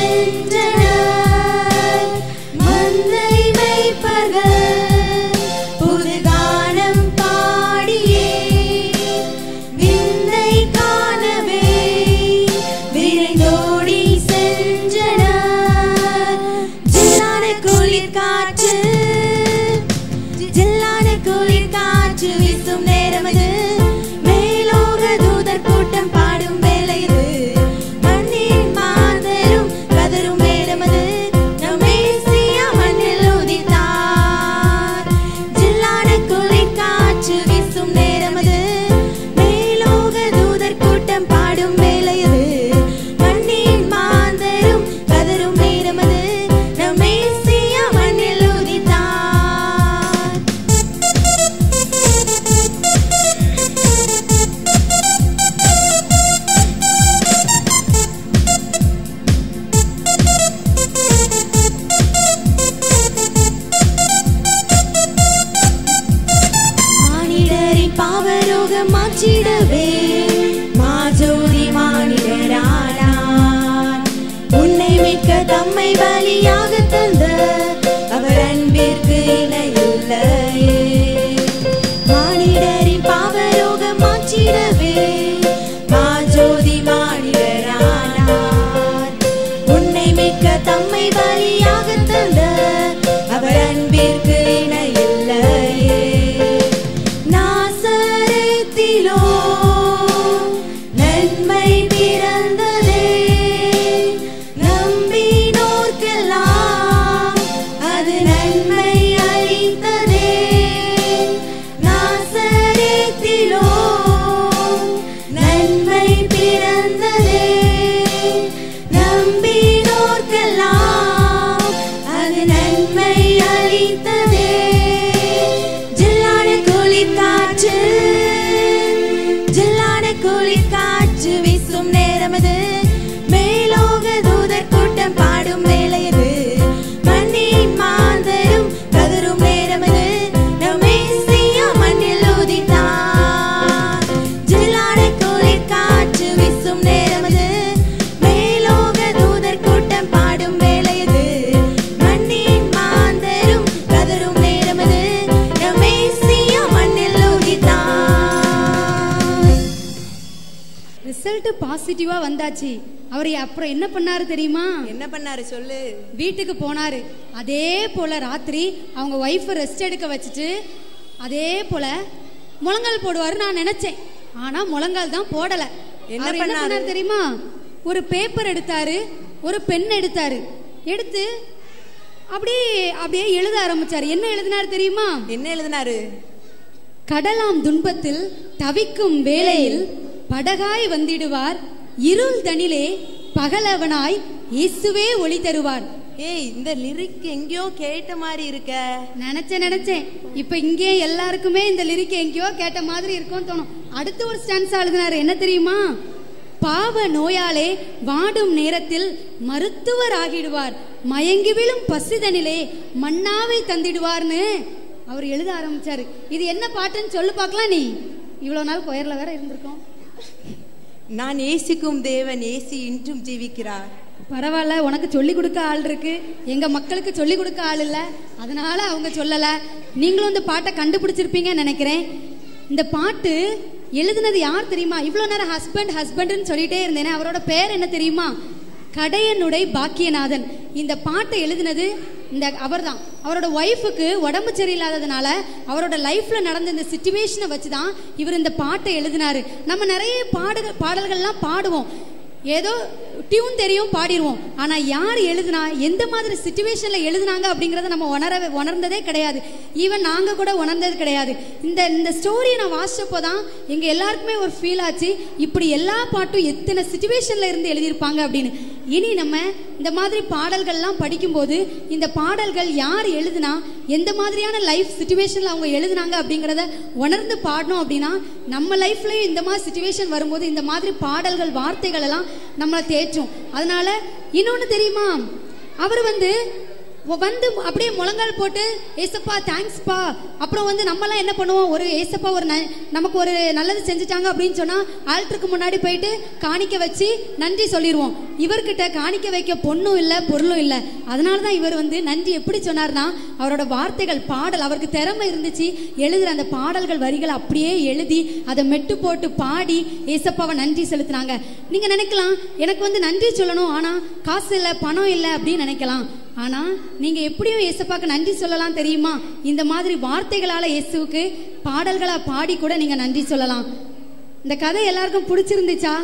சென்றனர் மந்தை வைப்பவர் புது கானம் பாடியே விந்தை காணவே விரைந்தோடி சென்றனர் ஜில்லான குளிர் காற்று ஜில்லான குளிர் காற்று வீசும் நேரம் இது மேலோக தூதர் கூட்டம் பாடும் வேலை இது மண்ணின் மாந்தரும் கதரும் நேரம் அது நம்மை செய்ய மண்ணில் உதித்தார் ஜில்லான குளிர் காற்று வீசும் நேரம் அது மேலோக தூதர் கூட்டம் பாடும் வேலை இது மண்ணின் மாந்தரும் கதரும் நேரம் அது நம்மை செய்ய மண்ணில் உதித்தார் மானிடரின் பாவரோகம் மாற்றிடவே மாஜோதி மானிடரானார் உன்னை மிக்க தம்மை பலியாக தந்த அவர் அன்பிற்கு இணையில்லையே மானிடரின் பாவரோகம் மாற்றிடவே மாஜோதி மானிடரானார் உன்னை மிக்க தம்மை பலியாக தந்த அவர் அன்பிற்கு இணையில்லையே நாசரேத்திலோ பாசிட்டிவா வந்தாச்சு அவர் அப்புறம் என்ன பண்ணாரு தெரியுமா என்ன பண்ணாரு சொல்லு வீட்டுக்கு போனாரு அதே போல ராத்திரி அவங்க ஒய்ஃபை ரெஸ்ட் எடுக்க வச்சுட்டு அதே போல முழங்கால் போடுவாரு நான் நினைச்சேன் ஆனா முழங்கால் தான் போடல என்ன அவர் பண்ணாரு? பண்ணாரு தெரியுமா ஒரு பேப்பர் எடுத்தாரு ஒரு பென் எடுத்தாரு எடுத்து அப்படியே அப்படியே எழுத ஆரம்பிச்சாரு என்ன எழுதினாரு தெரியுமா என்ன எழுதினாரு கடலாம் துன்பத்தில் தவிக்கும் வேளையில் படகாய் வந்திடுவார் இருள் தனிலே பகலவனாய் இயேசுவே ஒளி தருவார் ஏய் இந்த லிரிக் எங்கேயோ கேட்ட மாதிரி இருக்க நினைச்சேன் நினைச்சேன் இப்ப இங்கே எல்லாருக்குமே இந்த லிரிக் எங்கேயோ கேட்ட மாதிரி இருக்கும்னு தோணும் அடுத்து ஒரு ஸ்டான்ஸ் எழுதினாரு என்ன தெரியுமா பாவ நோயாலே வாடும் நேரத்தில் மருத்துவர் ஆகிடுவார் மயங்கி விழும் பசிதனிலே மன்னாவை தந்திடுவார்னு அவர் எழுத ஆரம்பிச்சாரு இது என்ன பாட்டுன்னு சொல்லு பார்க்கலாம் நீ இவ்வளவு நாள் கொயர்ல வேற இருந்திருக்கோம் நான் ஏசிக்கும் தேவன் ஏசி இன்றும் ஜீவிக்கிறார் பரவாயில்ல உனக்கு சொல்லி கொடுக்க ஆள் இருக்கு எங்க மக்களுக்கு சொல்லி கொடுக்க ஆள் இல்ல அதனால அவங்க சொல்லல நீங்களும் இந்த பாட்டை கண்டுபிடிச்சிருப்பீங்கன்னு நினைக்கிறேன் இந்த பாட்டு எழுதுனது யார் தெரியுமா இவ்வளோ நேரம் ஹஸ்பண்ட் ஹஸ்பண்ட்னு சொல்லிட்டே இருந்தேனே அவரோட பேர் என்ன தெரியுமா கடையனுடை பாக்கியநாதன் இந்த பாட்டை எழுதினது இந்த அவர்தான் அவரோட ஒய்ஃபுக்கு உடம்பு சரியில்லாததுனால அவரோட லைஃப்ல நடந்த இந்த சுச்சுவேஷனை வச்சு தான் இவர் இந்த பாட்டை எழுதினாரு நம்ம நிறைய பாடுகள் பாடல்கள்லாம் பாடுவோம் ஏதோ டியூன் தெரியும் பாடிடுவோம் ஆனா யார் எழுதுனா எந்த மாதிரி சுச்சுவேஷன்ல எழுதுனாங்க அப்படிங்கறத நம்ம உணர உணர்ந்ததே கிடையாது ஈவன் நாங்க கூட உணர்ந்தது கிடையாது இந்த இந்த ஸ்டோரியை நான் வாசிச்சப்போ தான் எங்க எல்லாருக்குமே ஒரு ஃபீல் ஆச்சு இப்படி எல்லா பாட்டும் எத்தனை சுச்சுவேஷன்ல இருந்து எழுதியிருப்பாங்க அப்படின்னு இனி நம்ம இந்த மாதிரி பாடல்கள்லாம் படிக்கும்போது இந்த பாடல்கள் யார் எழுதுனா எந்த மாதிரியான லைஃப் சுச்சுவேஷன்ல அவங்க எழுதுனாங்க அப்படிங்கறத உணர்ந்து பாடணும் அப்படின்னா நம்ம லைஃப்லயும் இந்த மாதிரி சுச்சுவேஷன் வரும்போது இந்த மாதிரி பாடல்கள் வார்த்தைகள் எல்லாம் நம்மளை தேற்றும் அதனால இன்னொன்னு தெரியுமா அவர் வந்து வ- வந்து அப்படியே முழங்கால் போட்டு ஏசப்பா தேங்க்ஸ்ப்பா அப்புறம் வந்து நம்மலாம் என்ன பண்ணுவோம் ஒரு ஏசப்பா ஒரு ந- நமக்கு ஒரு நல்லது செஞ்சுட்டாங்க அப்படின்னு சொன்னா ஆல்டருக்கு முன்னாடி போயிட்டு காணிக்க வச்சு நன்றி சொல்லிடுவோம் இவர்கிட்ட காணிக்க வைக்க பொண்ணும் இல்லை பொருளும் இல்லை அதனால தான் இவர் வந்து நன்றி எப்படி சொன்னார்னா அவரோட வார்த்தைகள் பாடல் அவருக்கு திறமை இருந்துச்சு எழுதுற அந்த பாடல்கள் வரிகளை அப்படியே எழுதி அதை மெட்டு போட்டு பாடி ஏசப்பாவை நன்றி செலுத்துனாங்க நீங்க நினைக்கலாம் எனக்கு வந்து நன்றி சொல்லணும் ஆனா காசு இல்லை பணம் இல்லை அப்படின்னு நினைக்கலாம் ஆனா நீங்க எப்படியும் இயேசுப்பாக்கு நன்றி சொல்லலாம் தெரியுமா இந்த மாதிரி வார்த்தைகளால இயேசுவுக்கு பாடல்களா பாடி கூட நீங்க நன்றி சொல்லலாம் இந்த கதை எல்லாருக்கும் பிடிச்சிருந்துச்சா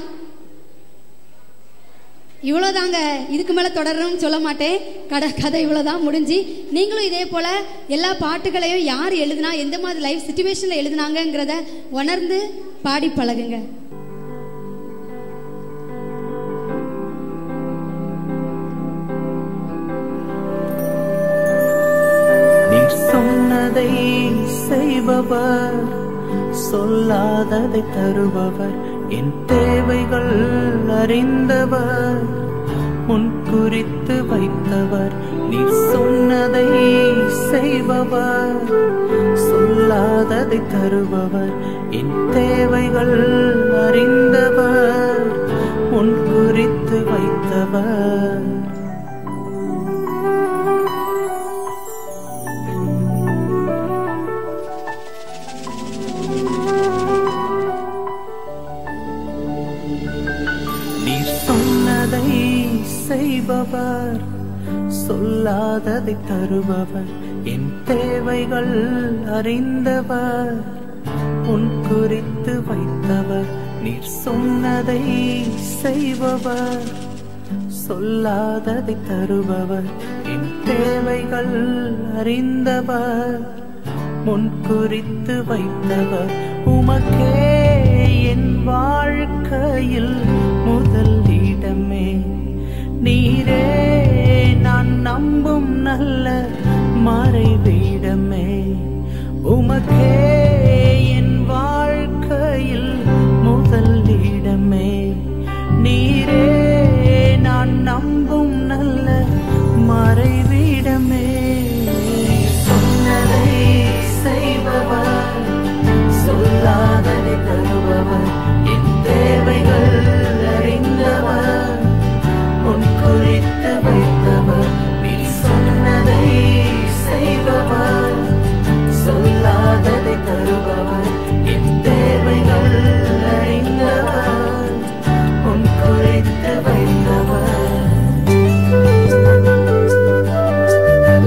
இவ்வளோதாங்க இதுக்கு மேலே தொடரணும்னு சொல்ல மாட்டேன் கதை கதை இவ்வளோதான் முடிஞ்சு நீங்களும் இதே போல் எல்லா பாட்டுகளையும் யார் எழுதுனா எந்த மாதிரி லைஃப் சுச்சுவேஷனில் எழுதுனாங்கங்கிறத உணர்ந்து பாடி பழகுங்க நீ சொன்னதை செய்பவர் சொல்லாததை தருபவர் என் தேவைகள் அறிந்தவர் முன் குறித்து வைத்தவர் நீ சொன்னதை செய்பவர் சொல்லாததை தருபவர் என் தேவைகள் அறிந்தவர் முன் குறித்து வைத்தவர் நீர் சொன்னதை செய்பவர் சொல்லாததை தருபவர் என் தேவைகள் அறிந்தவர் உன் குறித்து வைத்தவர் நீர் சொன்னதை செய்பவர் சொல்லாததை தருபவர் என் தேவைகள் அறிந்தவர் முன் குறித்து வைத்தவர் உமக்கே என் வாழ்க்கையில் முதல் இடமே நீரே நான் நம்பும் நல்ல மறைவிடமே உமக்கே என் வாழ்க்கையில் முதல் இடமே நீரே நான் நம்பும் நல்ல மறைவிடமே சொன்னதை செய்பவர் சொல்லாததை தருபவர் என் தேவைகள் அறிந்தவர் உன் குறித்து வைத்தவர் நீ சொன்னதை செய்பவர் சொல்லாததை தருபவர் என் தேவைகள்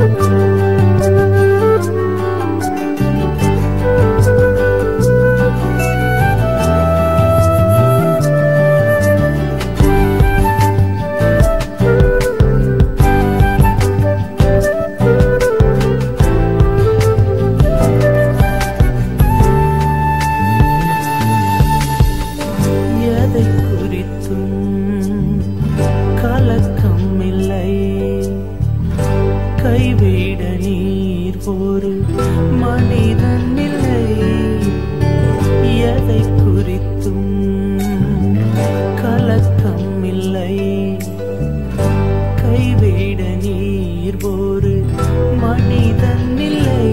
எதை குறித்தும் கலக்கம் இல்லை கைவிட நீர் ஒரு மனிதன் இல்லை எதை குறித்தும் கலக்கம் இல்லை கைவிட நீர் ஒரு மனிதன் இல்லை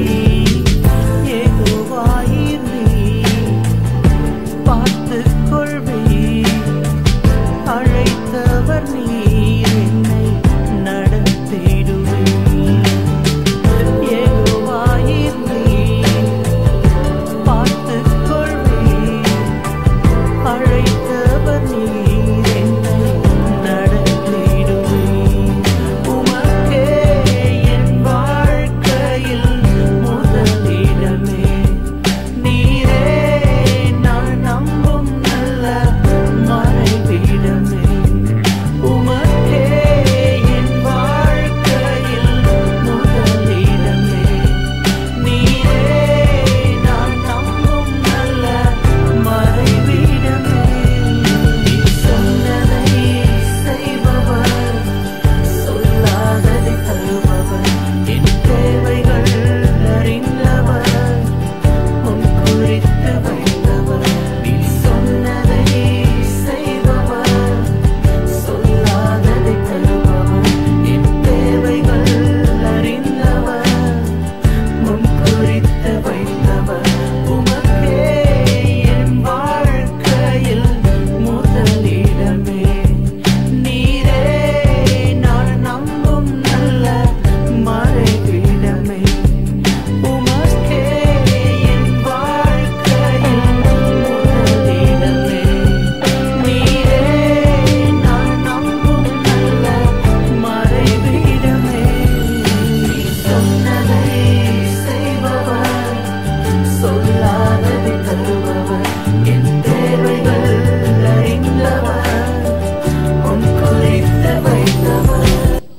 ஏகோவாயிர் நீர் பார்த்துக் கொள்வீர் அழைத்தவர் நீர் என்னை நடத்திடுவீர் ஏகோவாயிர் நீர் பார்த்துக் கொள்வீர் அழைத்தவர் நீர் என்னை நடத்திடுவீர் உமக்கே என் வாழ்க்கையில் முதலிடமே நீரே நான் நம்பும் நல்ல மறைவிடமே உமக்கே என் வாழ்க்கையில் முதலிடமே நீரே நான் நம்பும் நல்ல மறைவிடமே நீ சொன்னதை செய்பவர் சொல்லாததை தருபவர் என் தேவைகள் அறிந்தவர் உன் குறித்து வைத்தவர் நீ சொன்னதை செய்பவர் சொல்லாததை தருபவர் என் தேவைகள் அறிந்தவர் உன் குறித்து வைத்தவர் உமக்கே என் வாழ்க்கையில் முதலிடமே நீரே நான் நம்பும் நல்ல மறைவிடமே உமக்கே என் வாழ்க்கையில் முதலிடமே நீரே நான் நம்பும் நல்ல மறைவிடமே நீ சொன்னதை செய்பவர் சொல்லாததை தருபவர் என் தேவைகள் அறிந்தவர் உன் குறித்து வைத்தவர்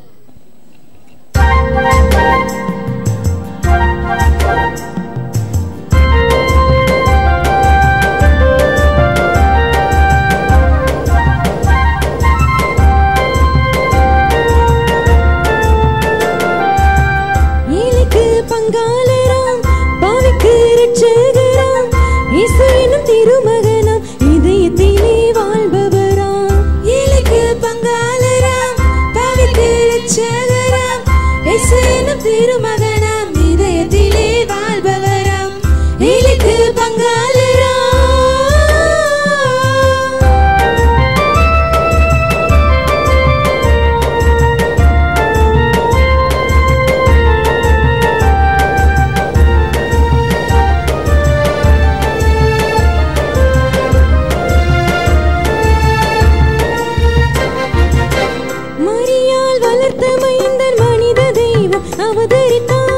ஏழைக்கு பங்காளராம் பாவிக்கு ரட்சகராம் இயேசு எனும் திருமகனாம் இதயத்திலே வாழ்பவராம் ஏழைக்கு பங்காளராம் பாவிக்கு ரட்சகராம் இயேசு எனும் திருமகனாம் இதயத்திலே வாழ்பவராம் ஏழைக்கு பங்காளராம் மரியாள் வளர்த்த மைந்தன் மனித தெய்வம் அவதரித்தார்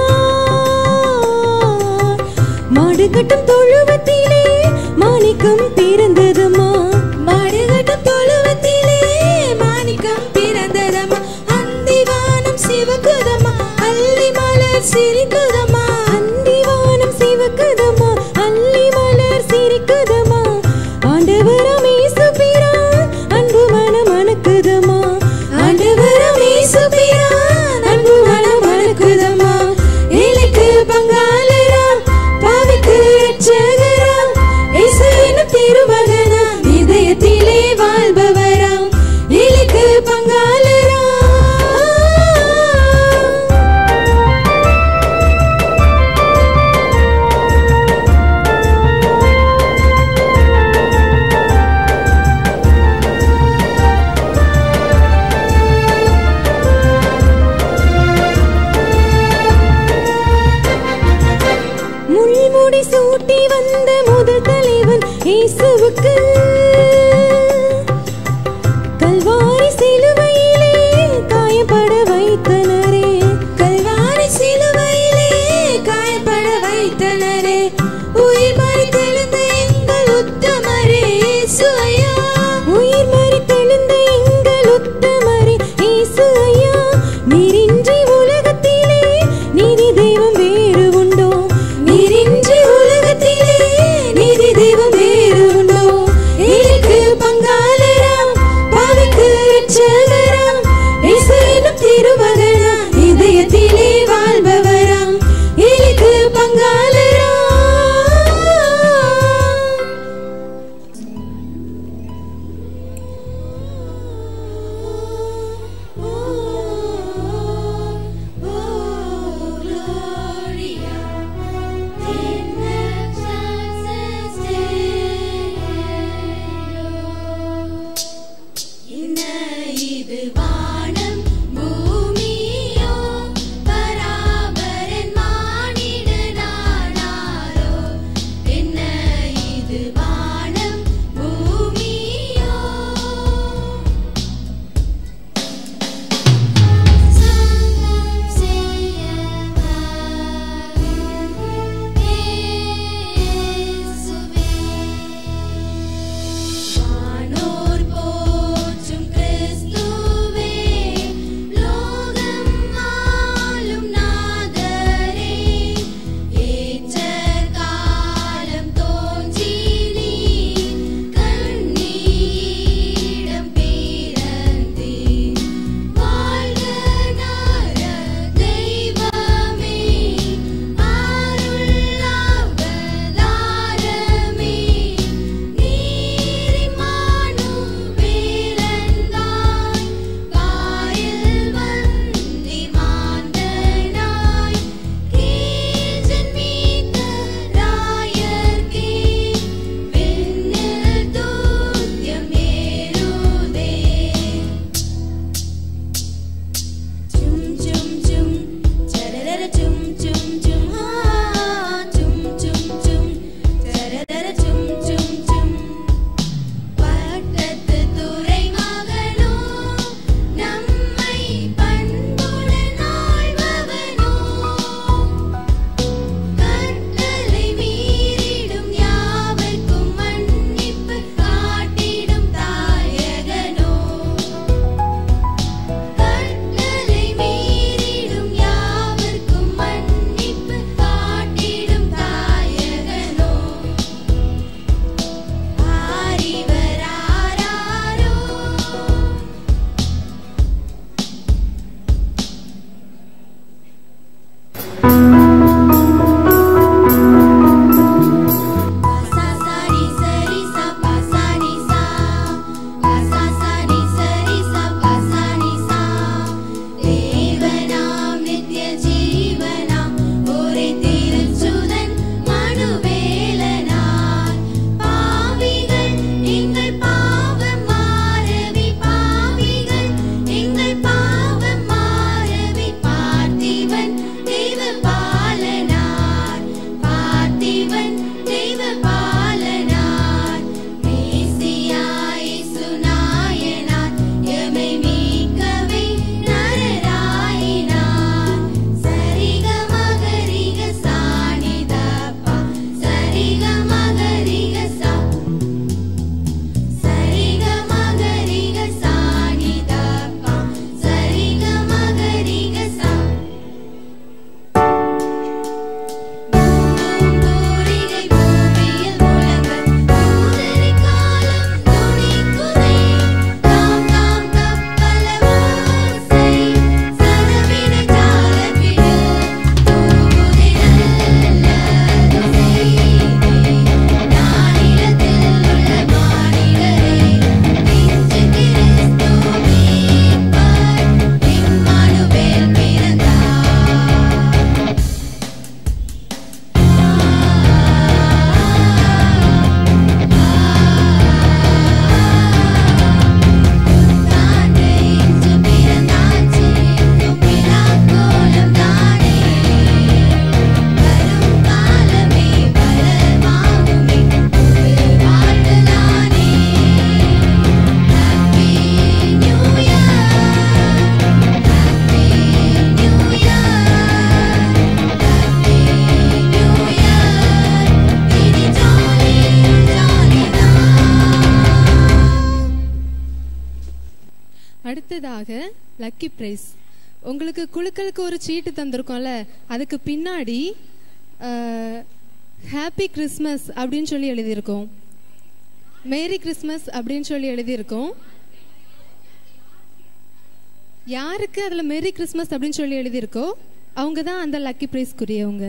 மாடு கட்டும் தொழுவத்திலே மாணிக்கம் பிறந்ததுமா மாடு கட்டும் தொழுவத்திலே மாணிக்கம் பிறந்ததம்மா அந்திவானம் சிவக்குதம்மா அல்லி மலர் சிரிக்குதம்மா அந்திவானம் சிவக்குதம்மா அல்லி மலர் சிரிக்குதம்மா ஆண்டவரம் இயேசு பிரான் அன்பு மனம் மணக்குதம்மா ஆண்டவரம் இயேசு பிரான் அன்பு மனம் மணக்குதம்மா ஏழைக்கு பங்காளராம் பாவிக்கு ரட்சகராம் இயேசு எனும் திருமகனாம் இதயத்திலே வாழ்பவராம் ஏழைக்கு பங்காளராம் முள்முடி சூட்டி வந்த முதல் தலைவன் இயேசுவுக்கு கல்வாரி சிலுவையிலே காயப்பட வைத்தனரே கல்வாரி லக்கி ப்ரைஸ் உங்களுக்கு குழுக்களுக்கு ஒரு சீட்டு தந்திருக்கோம்ல அதுக்கு பின்னாடி ஹாப்பி கிறிஸ்மஸ் அப்படின்னு சொல்லி எழுதியிருக்கோம் மேரி கிறிஸ்மஸ் அப்படின்னு சொல்லி எழுதியிருக்கோம் யாருக்கு அதில் மேரி கிறிஸ்மஸ் அப்படின்னு சொல்லி எழுதியிருக்கோ அவங்க தான் அந்த லக்கி ப்ரைஸ்க்குரியவங்க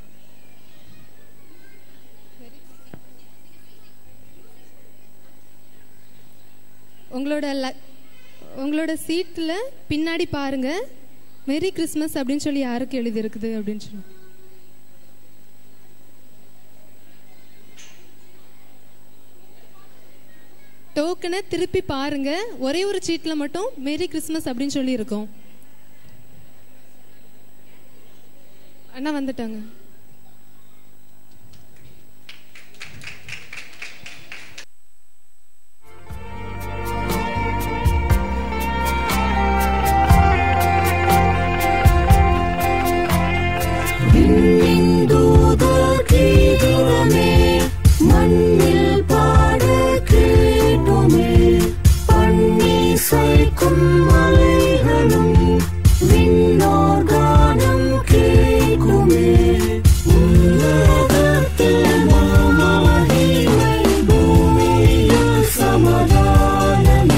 உங்களோட ல உங்களோட சீட்டில் பின்னாடி பாருங்க மேரி கிறிஸ்மஸ் அப்படின்னு சொல்லி யாருக்கு எழுதியிருக்குது அப்படின்னு சொல்லி டோக்கனை திருப்பி பாருங்க ஒரே ஒரு சீட்டில் மட்டும் மேரி கிறிஸ்மஸ் அப்படின்னு சொல்லி இருக்கோம் அண்ணா வந்துட்டாங்க விண்ணின் கீதமே மண்ணில் பாட கேட்டோமே பன்னீசைக்கும் மலைகளும் விண்ணோர் கானம் கேட்குமே உலகத்தில் மாமகிமை பூமியில் சமாதானம்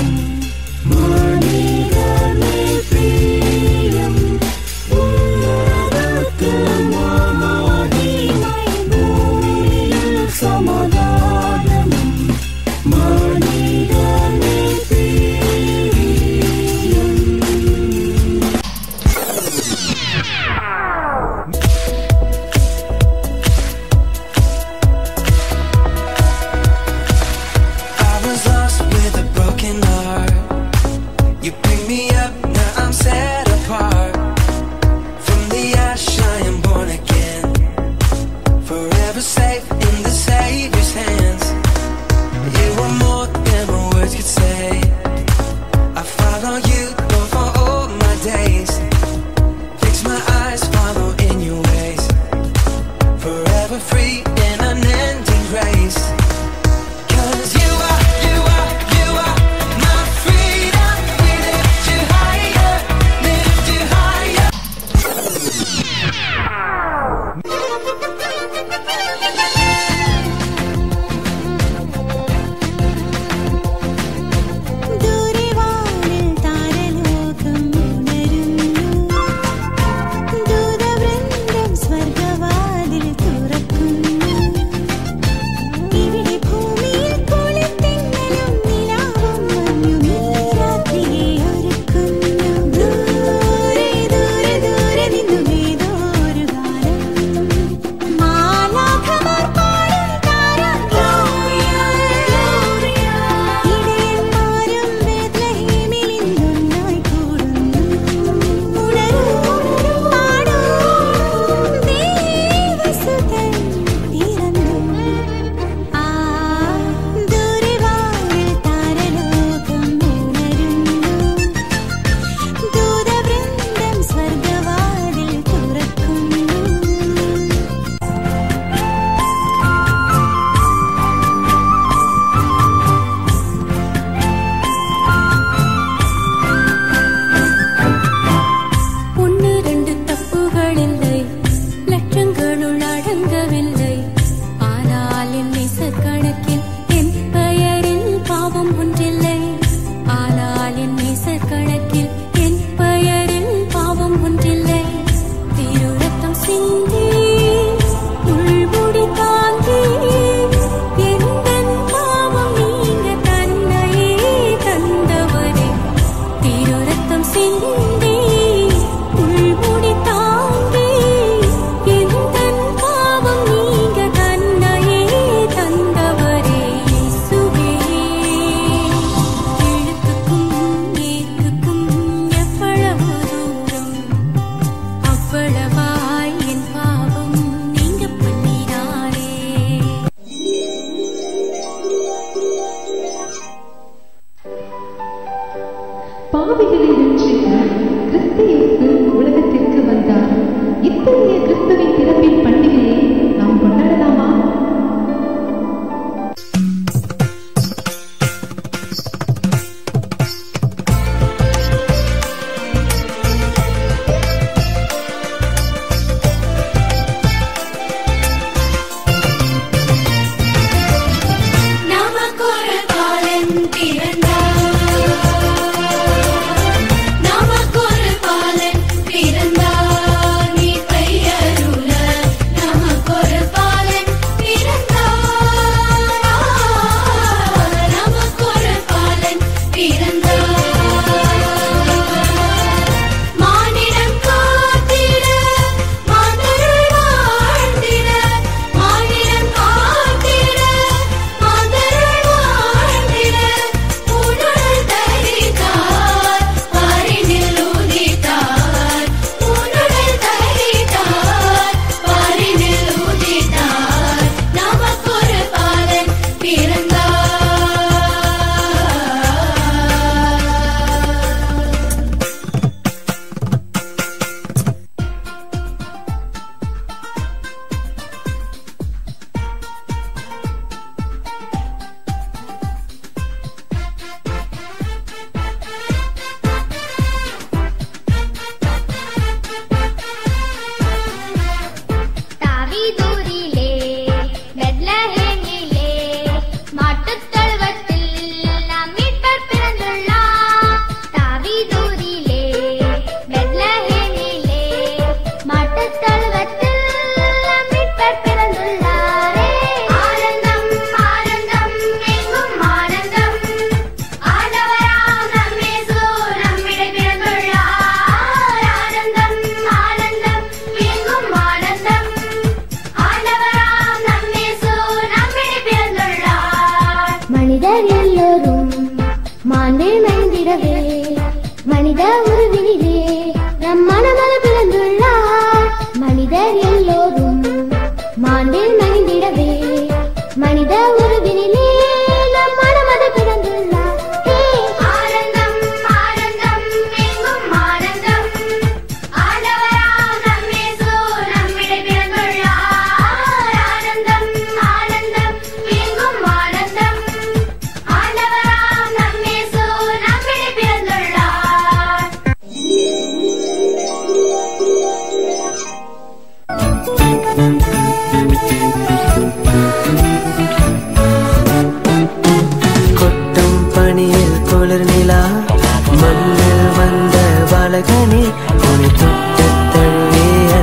மனிதனை பிரியம் உலகத்தில் மாமகிமை பூமியில் சமாதானம் மனிதனை I was lost with a broken heart. You picked me up, now I'm set apart. From the ash, I am born again. Forever safe in the Savior's hands. You are more than my words could say. I follow you, Lord, for all my days. Fix my eyes, follow in your ways. Forever free in unending grace. Cause you are, you are, you are my freedom. We lift you higher, lift you higher. ദൂരവാനിൽ താരലോകം ഉണരുന്നു ദൂതവൃന്ദം സ്വർഗവാതിൽ തുറക്കുന്നു ഇവിടെ ഭൂമിയിൽ കുളിത്തെങ്ങലും നിലാവും മഞ്ഞും ഈ രാത്രിയെ ഒരുക്കുന്നു ദൂരെ ദൂരെ ദൂരെ നിന്നും ഏതോ ഒരു ഗാനം മാലാഖമാർ പാടും താരം ഗ്ലോറിയ ഗ്ലോറിയ ഇടയന്മാരും ബേത്ലഹേമിൽ ഇന്നൊന്നായി കൂടുന്നു ഉണരൂ പാടൂ ദേവസുതൻ പിറന്നു ആ ദൂരവാനിൽ താരലോകം ഉണരുന്നു ദൂതവൃന്ദം സ്വർഗവാതിൽ തുറക്കുന്നു ஒன்று ரெண்டு தப்புகளில்லை லட்சங்களுள் அடங்கவில்லை ஆனால் என் கணக்கில் என் பெயரில் பாவம் ஒன்றில்லை ஆனால் என் கணக்கில் என் பெயரில் பாவம் ஒன்றில்லை திருரத்தம் சிந்தி உள்முடி தாங்கி எந்தன் பாவம் நீங்க தன்னையே தந்தவரே திருரத்தம் சிந்தி உள்முடி தாங்கி எந்தன் பாவம் நீங்க தன்னையே தந்தவரே இயேசுவே எழுத்துக்கும் ஏத்துக்கும் எவ்வளவு தூரம் அவ்வளவாய் என் பாவம் நீங்க பண்ணினாரே பாவிகளை வெற்றிட கிறிஸ்து இயேசு உலகத்திற்கு வந்தார் இத்தகைய கிறிஸ்துவின் பிறப்பின் பண்டிகையை நாம் கொண்டாடலாமா ஆ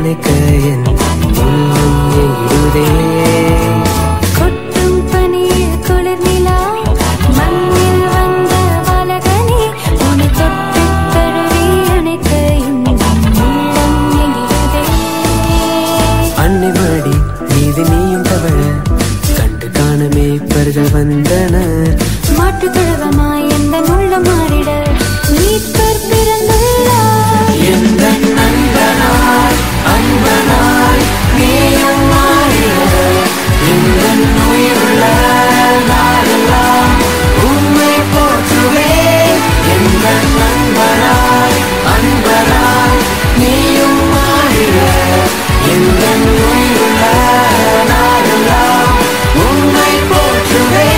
அணைக்க என் உள்ளம் எங்கிடுதே கொட்டும் பனியில் குளிர் நிலா மண்ணில் வந்த பாலகனே உன்னை தொட்டு தழுவி அணைக்க என் உள்ளம் எங்கிடுதே அன்னை மடி மீது நீயும் தவழ கண்டு காண மேய்ப்பர்கள் வந்தனர் மாட்டு கழுவமாய் எந்த உள்ளம் மாறிட மீட்பர் பிறந்துள்ளார் எந்த நண்பனாய் அன்பனாய் நீயும் மாறிட இந்த உயிருள்ள நாளெல்லாம் உண்மை போற்றுவேன் எந்த நண்பனாய் அன்பனாய் நீயும் மாறிட எந்த உயிருள்ள நாளெல்லாம் உண்மை போற்றுவேன்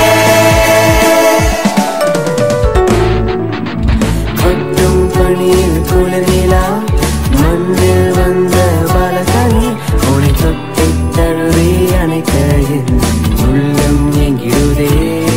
கொட்டும் பணியில் குளிர்நிலா மண்ணில் வந்த பாலகனி உனை தொட்டு தழுவி அணைக்க என் உள்ளம் எங்கிடுதே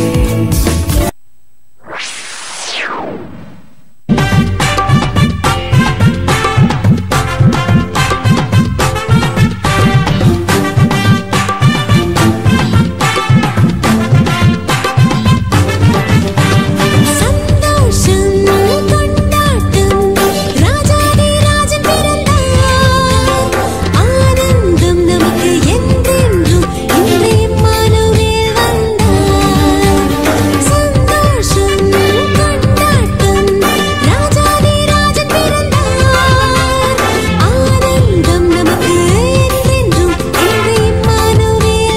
சந்தோஷம் கொண்டாட்டம் ராஜாதி ராஜன் பிறந்தார் ஆனந்தம் நமக்கு என்றென்றும் இன்று இம்மானுவேல் வந்தார் சந்தோஷம் கொண்டாட்டம் ராஜாதி ராஜன் பிறந்தார் ஆனந்தம் நமக்கு என்றென்றும் இன்று இம்மானுவேல்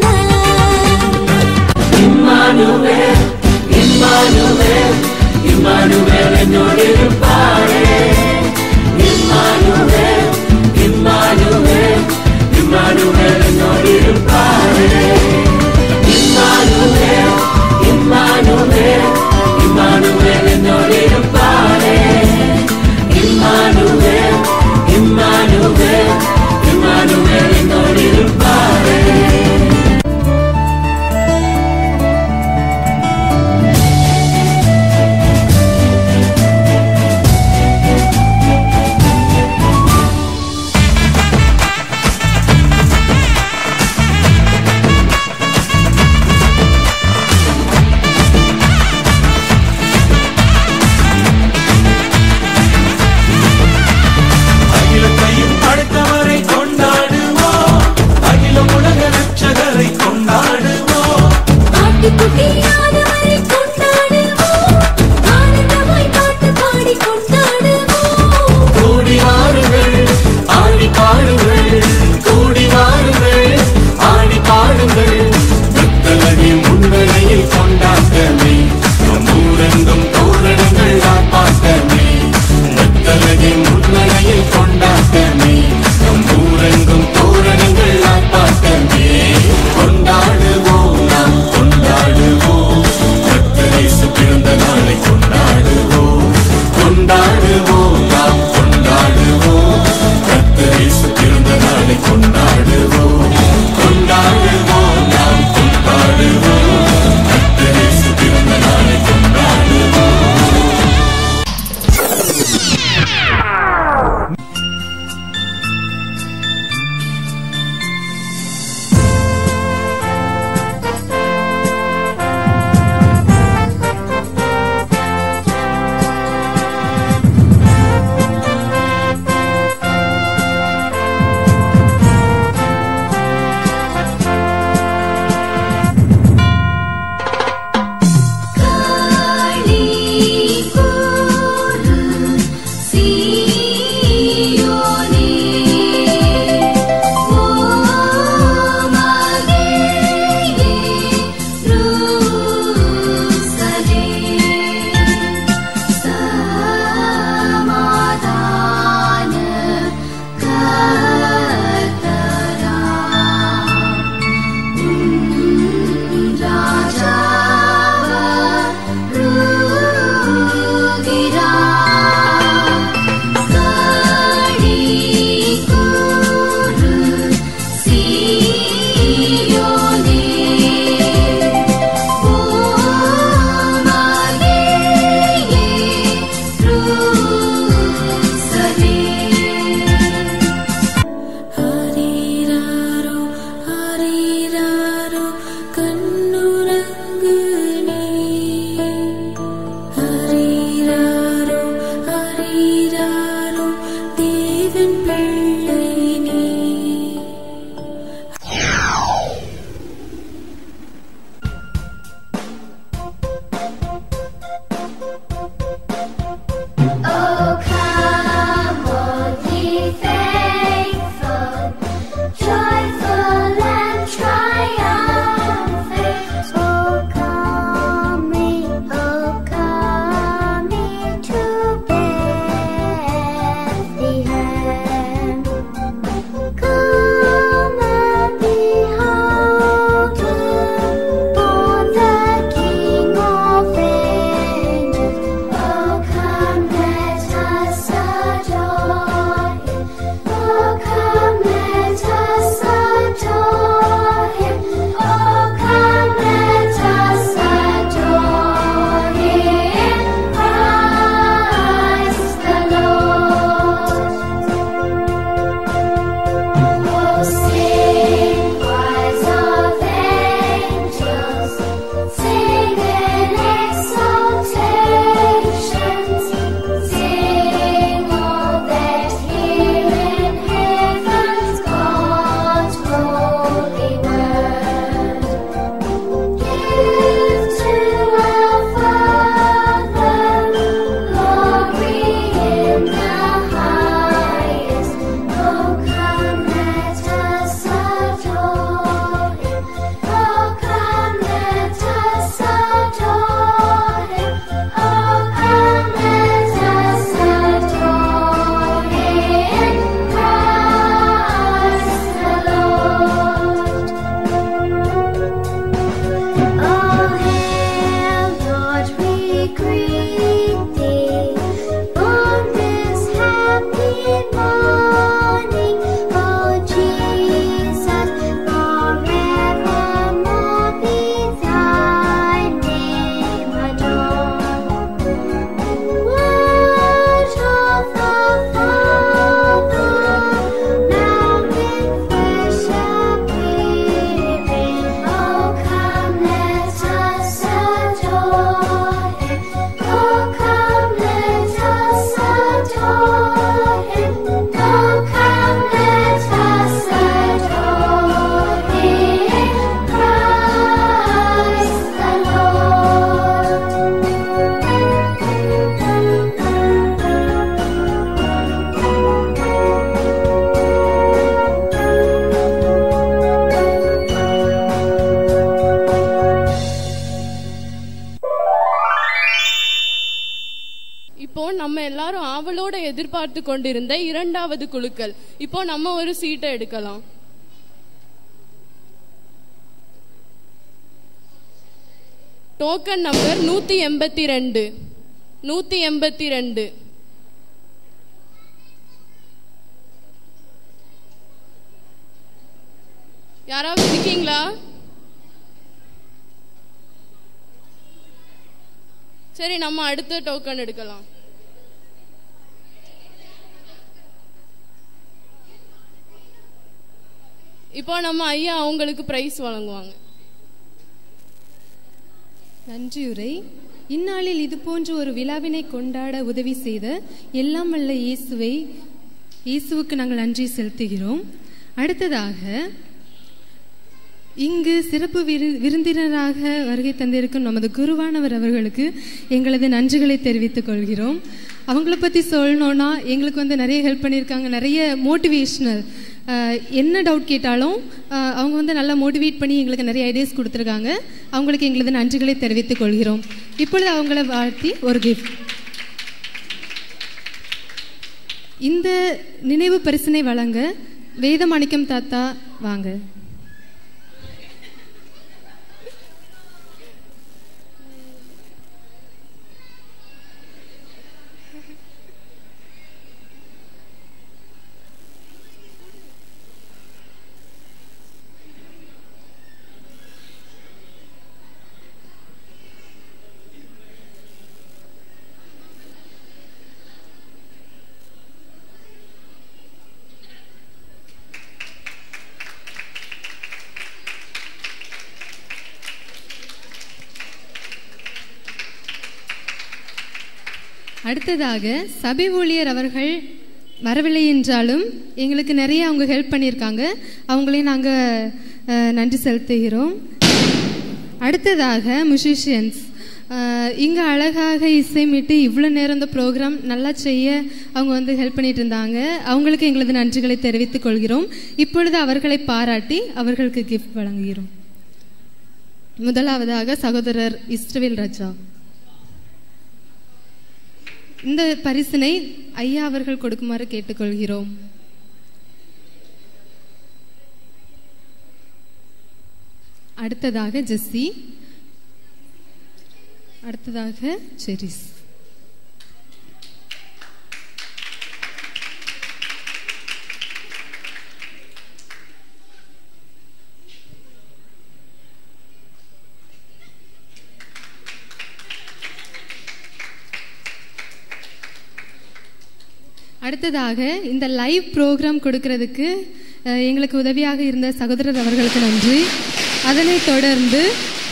வந்தார் இம்மானுவேல் இம்மானுவேல் இம்மானுவேல் என்னோடு இருப்பாரே இம்மானுவேல் இம்மானுவேல் இம்மானுவேல் என்னோடு இருப்பாரே இம்மானுவேல் இம்மானுவேல் இம்மானுவேல் என்னோடு இருப்பாரே இம்மானுவேல் இம்மானுவேல் இம்மானுவேல் என்னோடு இருப்பாரே இம்மானுவேல் எதிர்பார்த்து கொண்டிருந்த இரண்டாவது குழுக்கள் இப்போ நம்ம ஒரு சீட்டை எடுக்கலாம் டோக்கன் நம்பர் நூத்தி எண்பத்தி ரெண்டு நூத்தி எண்பத்தி ரெண்டு யாராவது இருக்கீங்களா சரி நம்ம அடுத்த டோக்கன் எடுக்கலாம் இப்போ நம்ம ஐயா அவங்களுக்கு பிரைஸ் வழங்குவாங்க நன்றியுரை இந்நாளில் இது போன்ற ஒரு விழாவினை கொண்டாட உதவி செய்த எல்லாம் வல்ல இயேசுவை இயேசுவுக்கு நாங்கள் நன்றி செலுத்துகிறோம் அடுத்ததாக இங்கு சிறப்பு விரு விருந்தினராக வருகை தந்திருக்கும் நமது குருவானவர் அவர்களுக்கு எங்களது நன்றிகளை தெரிவித்துக் கொள்கிறோம் அவங்கள பற்றி சொல்லணும்னா எங்களுக்கு வந்து நிறைய ஹெல்ப் பண்ணியிருக்காங்க நிறைய மோட்டிவேஷ்னல் என்ன டவுட் கேட்டாலும் அஹ், அவங்க வந்து நல்லா மோட்டிவேட் பண்ணி எங்களுக்கு நிறைய ஐடியாஸ் கொடுத்துருக்காங்க அவங்களுக்கு எங்களது நன்றிகளை தெரிவித்துக் கொள்கிறோம் இப்பொழுது அவங்கள வாழ்த்தி ஒரு கிஃப்ட் இந்த நினைவு பரிசினை வழங்க வேதமாணிக்கம் தாத்தா வாங்க அடுத்ததாக சபை ஊழியர் அவர்கள் வரவில்லை என்றாலும் எங்களுக்கு நிறைய அவங்க ஹெல்ப் பண்ணியிருக்காங்க அவங்களையும் நாங்கள் நன்றி செலுத்துகிறோம் அடுத்ததாக மியூசிஷியன்ஸ் இங்கே அழகாக இசைமிட்டு இவ்வளோ நேரம் இந்த ப்ரோக்ராம் நல்லா செய்ய அவங்க வந்து ஹெல்ப் பண்ணிட்டு இருந்தாங்க அவங்களுக்கு எங்களது நன்றிகளை தெரிவித்துக் கொள்கிறோம் இப்பொழுது அவர்களை பாராட்டி அவர்களுக்கு கிஃப்ட் வழங்குகிறோம் முதலாவதாக சகோதரர் இஸ்ரவேல் ராஜா இந்த பரிசினை ஐயா அவர்கள் கொடுக்குமாறு கேட்டுக்கொள்கிறோம் அடுத்ததாக ஜெஸ்ஸி அடுத்ததாக செரிஸ் அடுத்ததாக இந்த லைவ் ப்ரோக்ராம் கொடுக்கறதுக்கு அஹ், எங்களுக்கு உதவியாக இருந்த சகோதரர் அவர்களுக்கு நன்றி அதனைத் தொடர்ந்து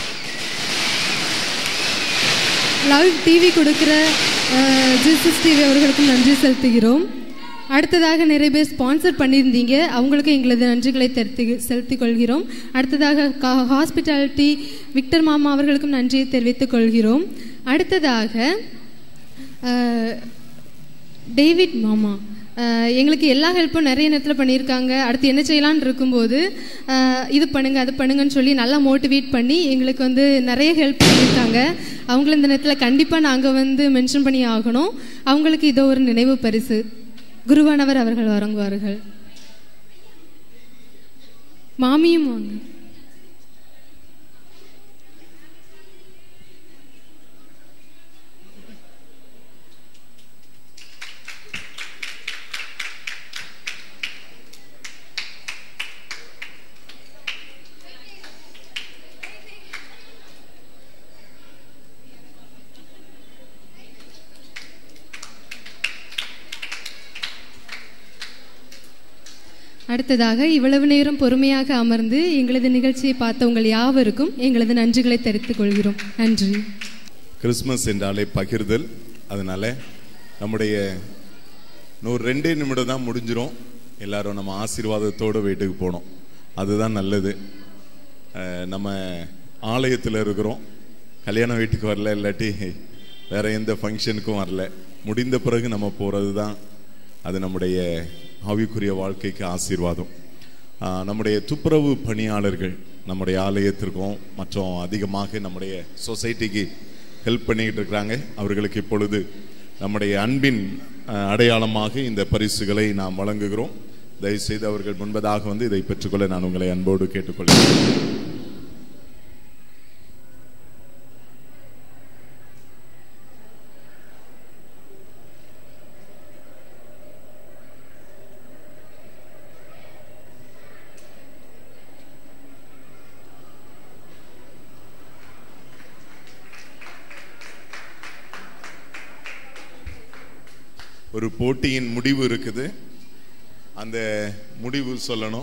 லைவ் டிவி கொடுக்கிற ஜிசிஸ் டிவி அவர்களுக்கும் நன்றி செலுத்துகிறோம் அடுத்ததாக நிறைய பேர் ஸ்பான்சர் பண்ணியிருந்தீங்க அவங்களுக்கும் எங்களது நன்றிகளை தெரிவித்து செலுத்திக் கொள்கிறோம் அடுத்ததாக ஹாஸ்பிட்டாலிட்டி விக்டர் மாமா அவர்களுக்கும் நன்றியை தெரிவித்துக் கொள்கிறோம் அடுத்ததாக அஹ், டேவிட் மாமா அஹ், எங்களுக்கு எல்லா ஹெல்ப்பும் நிறைய நேரத்தில் பண்ணியிருக்காங்க அடுத்து என்ன செய்யலாம்னு இருக்கும்போது அஹ், இது பண்ணுங்க அது பண்ணுங்கன்னு சொல்லி நல்லா மோட்டிவேட் பண்ணி எங்களுக்கு வந்து நிறைய ஹெல்ப் பண்ணியிருக்காங்க அவங்கள இந்த நேரத்தில் கண்டிப்பாக நாங்கள் வந்து மென்ஷன் பண்ணி ஆகணும் அவங்களுக்கு இதோ ஒரு நினைவு பரிசு குருவானவர் அவர்கள் வழங்குவார்கள் மாமியும் வாங்க அடுத்ததாக இவ்வளவு நேரம் பொறுமையாக அமர்ந்து எங்களது நிகழ்ச்சியை பார்த்த உங்கள் யாவருக்கும் எங்களது நன்றிகளை தெரிவித்துக் கொள்கிறோம் நன்றி கிறிஸ்மஸ் என்றாலே பகிர்தல் அதனால நம்முடைய இன்னொரு ரெண்டே நிமிடம் தான் முடிஞ்சிரும் எல்லாரும் நம்ம ஆசீர்வாதத்தோடு வீட்டுக்கு போனோம் அதுதான் நல்லது அஹ், நம்ம ஆலயத்தில் இருக்கிறோம் கல்யாண வீட்டுக்கு வரல இல்லாட்டி வேற எந்த ஃபங்க்ஷனுக்கும் வரல முடிந்த பிறகு நம்ம போகிறது தான் அது நம்முடைய ஆவிக்குரிய வாழ்க்கைக்கு ஆசீர்வாதம் ஆஹ், நம்முடைய துப்புரவு பணியாளர்கள் நம்முடைய ஆலயத்திற்கும் மற்றும் அதிகமாக நம்முடைய சொசைட்டிக்கு ஹெல்ப் பண்ணிக்கிட்டு இருக்கிறாங்க அவர்களுக்கு இப்பொழுது நம்முடைய அன்பின் அஹ், அடையாளமாக இந்த பரிசுகளை நாம் வழங்குகிறோம் தயவுசெய்து அவர்கள் முன்பதாக வந்து இதை பெற்றுக்கொள்ள நான் உங்களை அன்போடு கேட்டுக்கொள்கிறேன் ஒரு போட்டியின் முடிவு இருக்குது அந்த முடிவு சொல்லணும்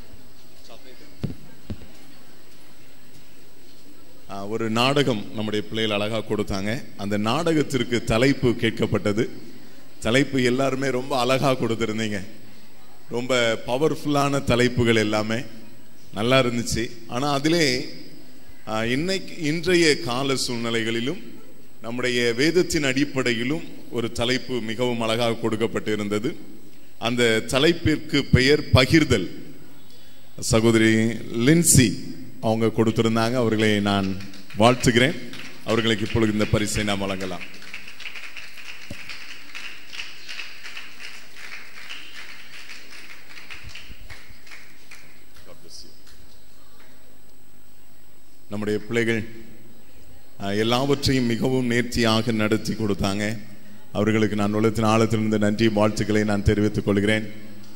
ஆ, ஒரு நாடகம் நம்முடைய பிள்ளைகள் அழகா கொடுத்தாங்க அந்த நாடகத்திற்கு தலைப்பு கேட்கப்பட்டது தலைப்பு எல்லாருமே ரொம்ப அழகா கொடுத்துருந்தீங்க ரொம்ப பவர்ஃபுல்லான தலைப்புகள் எல்லாமே நல்லா இருந்துச்சு ஆனா அதிலே ஆ, இன்னைக்கு இன்றைய கால சூழ்நிலைகளிலும் நம்முடைய வேதத்தின் அடிப்படையிலும் ஒரு தலைப்பு மிகவும் அழகாக கொடுக்கப்பட்டு இருந்தது அந்த தலைப்பிற்கு பெயர் பகிர்தல் சகோதரி லின்சி அவங்க கொடுத்திருந்தாங்க அவர்களை நான் வாழ்த்துகிறேன் அவர்களுக்கு இப்பொழுது இந்த பரிசை நாம் வழங்கலாம் நம்முடைய பிள்ளைகள் அஹ், எல்லாவற்றையும் மிகவும் நேர்த்தியாக நடத்தி கொடுத்தாங்க அவர்களுக்கு நான் உள்ளத்தின் ஆழத்திலிருந்து நன்றி வாழ்த்துக்களை நான் தெரிவித்துக் கொள்கிறேன்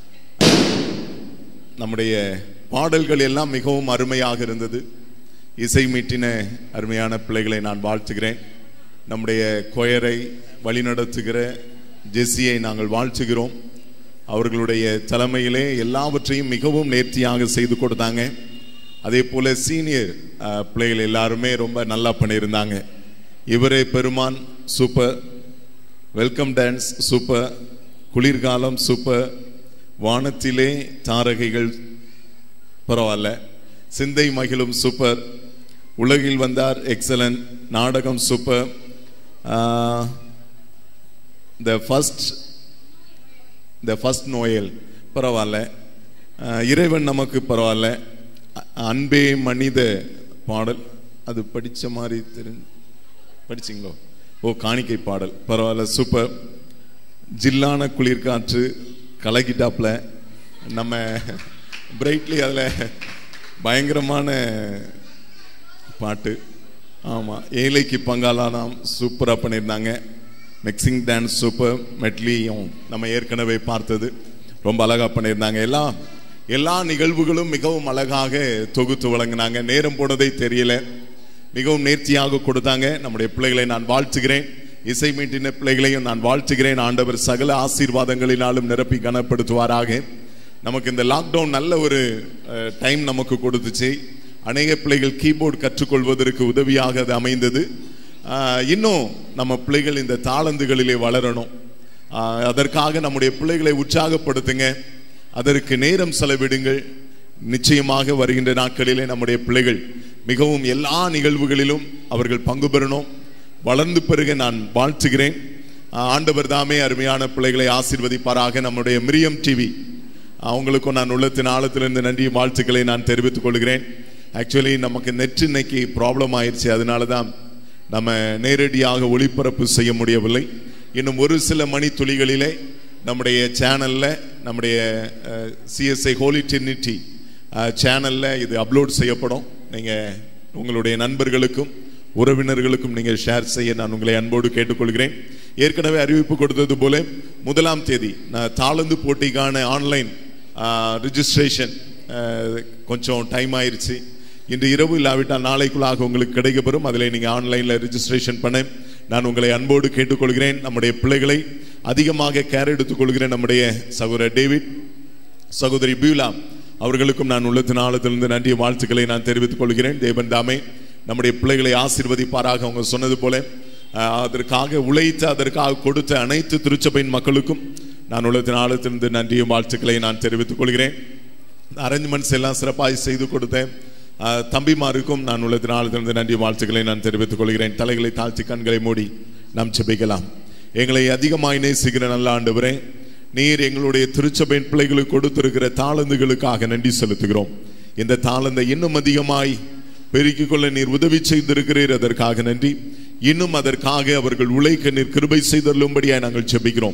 நம்முடைய பாடல்கள் எல்லாம் மிகவும் அருமையாக இருந்தது இசை மீட்டின அருமையான பிள்ளைகளை நான் வாழ்த்துகிறேன் நம்முடைய கொயரை வழிநடத்துகிற ஜெஸ்ஸியை நாங்கள் வாழ்த்துகிறோம் அவர்களுடைய தலைமையிலே எல்லாவற்றையும் மிகவும் நேர்த்தியாக செய்து கொடுத்தாங்க அதே போல சீனியர் அஹ், பிள்ளைகள் எல்லாருமே ரொம்ப நல்லா பண்ணியிருந்தாங்க இவரே பெருமான் சூப்பர் வெல்கம் டான்ஸ் சூப்பர் குளிர்காலம் சூப்பர் வானத்திலே தாரகைகள் பரவாயில்ல சிந்தை மகிழும் சூப்பர் உலகில் வந்தார் எக்ஸலன்ட் நாடகம் super the first the first noel பரவாயில்ல ஆஹ் இறைவன் நமக்கு பரவாயில்ல அ- அன்பே மனித பாடல் அது படிச்ச மாதிரி தெரிஞ்சு படிச்சிங்களோ ஓ காணிக்கை பாடல் பரவாயில்ல சூப்பர் ஜில்லான குளிர்காற்று கலக்கிட்டாப்ல நம்ம பிரைட்லி அதில் பயங்கரமான பாட்டு ஆமாம் ஏழைக்கு பங்காளானாம் சூப்பராக பண்ணியிருந்தாங்க மிக்சிங் டான்ஸ் சூப்பர் மெட்லியும் நம்ம ஏற்கனவே பார்த்தது ரொம்ப அழகாக பண்ணியிருந்தாங்க எல்லாம் எல்லா நிகழ்வுகளும் மிகவும் அழகாக தொகுத்து வழங்கினாங்க நேரம் போனதே தெரியல மிகவும் நேர்த்தியாக கொடுத்தாங்க நம்முடைய பிள்ளைகளை நான் வாழ்த்துகிறேன் இசை மீட்டின பிள்ளைகளையும் நான் வாழ்த்துகிறேன் ஆண்டவர் சகல ஆசீர்வாதங்களினாலும் நிரப்பி கனப்படுத்துவாராக நமக்கு இந்த லாக்டவுன் நல்ல ஒரு டைம் நமக்கு கொடுத்துச்சு அநேக பிள்ளைகள் கீபோர்டு கற்றுக்கொள்வதற்கு உதவியாக அது அமைந்தது ஆஹ், இன்னும் நம்ம பிள்ளைகள் இந்த தாளந்துகளிலே வளரணும் ஆஹ், அதற்காக நம்முடைய பிள்ளைகளை உற்சாகப்படுத்துங்க அதற்கு நேரம் செலவிடுங்கள் நிச்சயமாக வருகின்ற நாட்களிலே நம்முடைய பிள்ளைகள் மிகவும் எல்லா நிகழ்வுகளிலும் அவர்கள் பங்கு பெறணும் வளர்ந்து பெருக நான் வாழ்த்துகிறேன் ஆஹ், ஆண்டவர் தாமே அருமையான பிள்ளைகளை ஆசீர்வதிப்பாராக நம்முடைய மிரியம் டிவி அவங்களுக்கும் நான் உள்ளத்தின் ஆழத்திலிருந்து நன்றி வாழ்த்துக்களை நான் தெரிவித்துக் கொள்கிறேன் ஆக்சுவலி நமக்கு நெட் இன்னைக்கு ப்ராப்ளம் ஆயிடுச்சு அதனால தான் நம்ம நேரடியாக ஒளிபரப்பு செய்ய முடியவில்லை இன்னும் ஒரு சில மணி துளிகளிலே நம்முடைய சேனல்ல நம்முடைய சிஎஸ்ஐ ஹோலி டெர்னிட்டி சேனல்ல இது அப்லோட் செய்யப்படும் நீங்க உங்களுடைய நண்பர்களுக்கும் உறவினர்களுக்கும் நீங்கள் ஷேர் செய்ய நான் உங்களை அன்போடு கேட்டுக்கொள்கிறேன் ஏற்கனவே அறிவிப்பு கொடுத்தது போல முதலாம் தேதி நான் தாளந்து போட்டிக்கான ஆன்லைன் ரிஜிஸ்ட்ரேஷன் கொஞ்சம் டைம் ஆயிருச்சு இன்று இரவு இல்லாவிட்டால் நாளைக்குள்ளாக உங்களுக்கு கிடைக்கப்பெறும் அதில் நீங்கள் ஆன்லைனில் ரிஜிஸ்ட்ரேஷன் பண்ண நான் உங்களை அன்போடு கேட்டுக்கொள்கிறேன் நம்முடைய பிள்ளைகளை அதிகமாக கேர் எடுத்துக்கொள்கிற நம்முடைய சகோதரர் டேவிட் சகோதரி பியூலா அவர்களுக்கும் நான் உள்ளத்தின் ஆழத்திலிருந்து நன்றிய வாழ்த்துக்களை நான் தெரிவித்துக் கொள்கிறேன் தேவன் தாமே நம்முடைய பிள்ளைகளை ஆசீர்வதிப்பாராக அவங்க சொன்னது போல அஹ், அதற்காக உழைத்து அதற்காக கொடுத்த அனைத்து திருச்சபையின் மக்களுக்கும் நான் உள்ளத்தின் ஆழத்திலிருந்து நன்றியும் வாழ்த்துக்களை நான் தெரிவித்துக் கொள்கிறேன் அரேஞ்ச்மெண்ட்ஸ் எல்லாம் சிறப்பாக செய்து கொடுத்தேன் அஹ், தம்பிமாருக்கும் நான் உள்ளத்தின் ஆழத்திலிருந்து நன்றி வாழ்த்துக்களை நான் தெரிவித்துக் கொள்கிறேன் தலைகளை தாழ்த்தி கண்களை மூடி நாம் செபிக்கலாம் எங்களை அதிகமாய் நேசிக்கிற நல்ல ஆண்டவரே நீர் எங்களுடைய திருச்சபையின் பிள்ளைகளுக்கு கொடுத்திருக்கிற தாளந்துகளுக்காக நன்றி செலுத்துகிறோம் இந்த தாளந்தை இன்னும் அதிகமாய் பெருக்கிக் கொள்ள நீர் உதவி செய்திருக்கிறீர் அதற்காக நன்றி இன்னும் அதற்காக அவர்கள் உழைக்க நீர் கிருபை செய்தருளும்படியாய் நாங்கள் செபிக்கிறோம்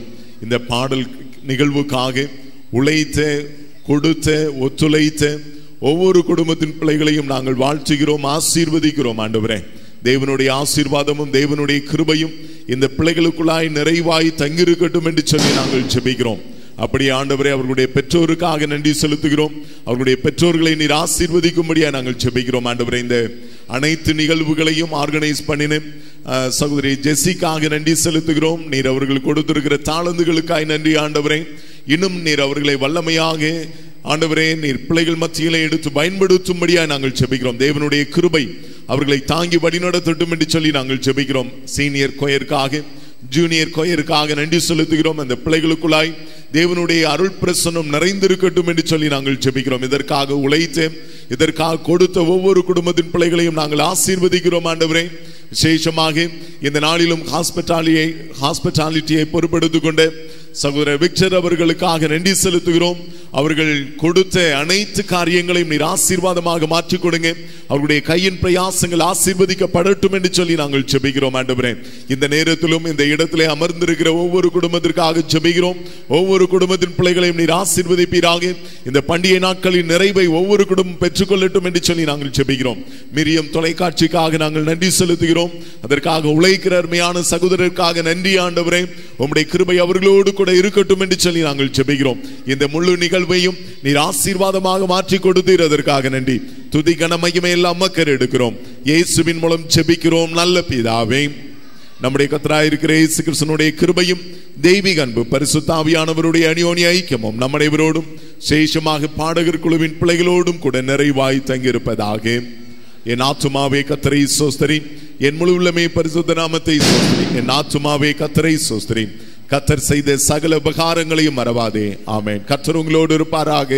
இந்த பாடல் நிகழ்வுக்காக உழைத்த கொடுத்த ஒத்துழைத்த ஒவ்வொரு குடும்பத்தின் பிள்ளைகளையும் நாங்கள் வாழ்த்துகிறோம் ஆசீர்வதிக்கிறோம் ஆண்டவரே தேவனுடைய ஆசீர்வாதமும் தேவனுடைய கிருபையும் இந்த பிள்ளைகளுக்குள்ளாய் நிறைவாய் தங்கியிருக்கட்டும் என்று சொல்லி நாங்கள் ஜெபிக்கிறோம் அப்படி ஆண்டவரே அவர்களுடைய பெற்றோருக்காக நன்றி செலுத்துகிறோம் அவர்களுடைய பெற்றோர்களை நீர் ஆசீர்வதிக்கும்படியா நாங்கள் ஜெபிக்கிறோம் ஆண்டவரே இந்த அனைத்து நிகழ்வுகளையும் ஆர்கனைஸ் பண்ணின அஹ், சகோதரி ஜெஸ்ஸிக்காக நன்றி செலுத்துகிறோம் நீர் அவர்கள் கொடுத்திருக்கிற தாளந்துகளுக்காய் நன்றி ஆண்டவரே இன்னும் நீர் அவர்களை வல்லமையாக ஆண்டவரே நீர் பிள்ளைகள் மத்தியிலே எடுத்து பயன்படுத்தும்படியா நாங்கள் ஜெபிக்கிறோம் தேவனுடைய கிருபை அவர்களை தாங்கி வழிநடத்தட்டும் என்று சொல்லி நாங்கள் ஜெபிக்கிறோம் சீனியர் கொயருக்காக ஜூனியர் கொயருக்காக நன்றி செலுத்துகிறோம் அந்த பிள்ளைகளுக்குள்ளாய் தேவனுடைய அருள் பிரசன்னம் நிறைந்திருக்கட்டும் என்று சொல்லி நாங்கள் ஜெபிக்கிறோம் இதற்காக உழைத்து இதற்காக கொடுத்த ஒவ்வொரு குடும்பத்தின் பிள்ளைகளையும் நாங்கள் ஆசீர்வதிக்கிறோம் ஆண்டவரே விசேஷமாக இந்த நாளிலும் ஹாஸ்பிட்டாலியை ஹாஸ்பிட்டாலிட்டியை பொறுப்படுத்திக் கொண்டு சகோதரர் விக்டர் அவர்களுக்காக நன்றி செலுத்துகிறோம் அவர்கள் கொடுத்த அனைத்து காரியங்களையும் நீர் ஆசீர்வாதமாக மாற்றிக் கொடுங்க அவருடைய கையின் பிரயாசங்கள் ஆசீர்வதிக்கப்படட்டும் என்று சொல்லி நாங்கள் ஜெபிக்கிறோம் ஆண்டவரே இந்த நேரத்திலும் இந்த இடத்திலே அமர்ந்திருக்கிற ஒவ்வொரு குடும்பத்திற்காக ஜெபிக்கிறோம் ஒவ்வொரு குடும்பத்தின் பிள்ளைகளையும் நீர் ஆசீர்வதிப்பீராக இந்த பண்டிகை நாட்களின் நிறைவை ஒவ்வொரு குடும்பம் பெற்றுக்கொள்ளட்டும் என்று சொல்லி நாங்கள் ஜெபிக்கிறோம் மிரியம் தொலைக்காட்சிக்காக நாங்கள் நன்றி செலுத்துகிறோம் அதற்காக உழைக்கிற அருமையான சகோதரருக்காக நன்றி ஆண்டவரே உம்முடைய கிருபை அவர்களோடு கூட இருக்கட்டும் என்று சொல்லி நாங்கள் ஜெபிக்கிறோம் இந்த முழு நிகழ்வையும் நீர் ஆசீர்வாதமாக மாற்றி கொடுத்தீர் அதற்காக நன்றி துதி கனமையுமே எல்லாம் மக்கள் எடுக்கிறோம் இயேசுவின் மூலம் ஜெபிக்கிறோம் நல்ல பிதாவே நம்முடைய கத்தராயிருக்கிற இயேசு கிறிஸ்தனுடைய கிருபையும் தெய்வீக அன்பு பரிசுத்தாவியானவருடைய அணியோனி ஐக்கியமும் நம் அனைவரோடும் சேஷமாக பாடகர் குழுவின் பிள்ளைகளோடும் கூட நிறைவாய் தங்கியிருப்பதாக என் ஆத்துமாவே கத்தரை சோஸ்தரி என் முழு உள்ளமே பரிசுத்த நாமத்தை சோஸ்தரி என் ஆத்துமாவே கத்தரை சோஸ்தரி கத்தர் செய்த சகல உபகாரங்களையும் மறவாதே ஆமென் கத்தர் உங்களோடு இருப்பாராக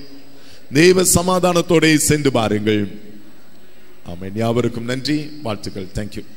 தேவ சமாதானத்தோட சென்று பாருங்கள் ஆமென் யாவருக்கும் நன்றி வாழ்த்துக்கள் தேங்க்யூ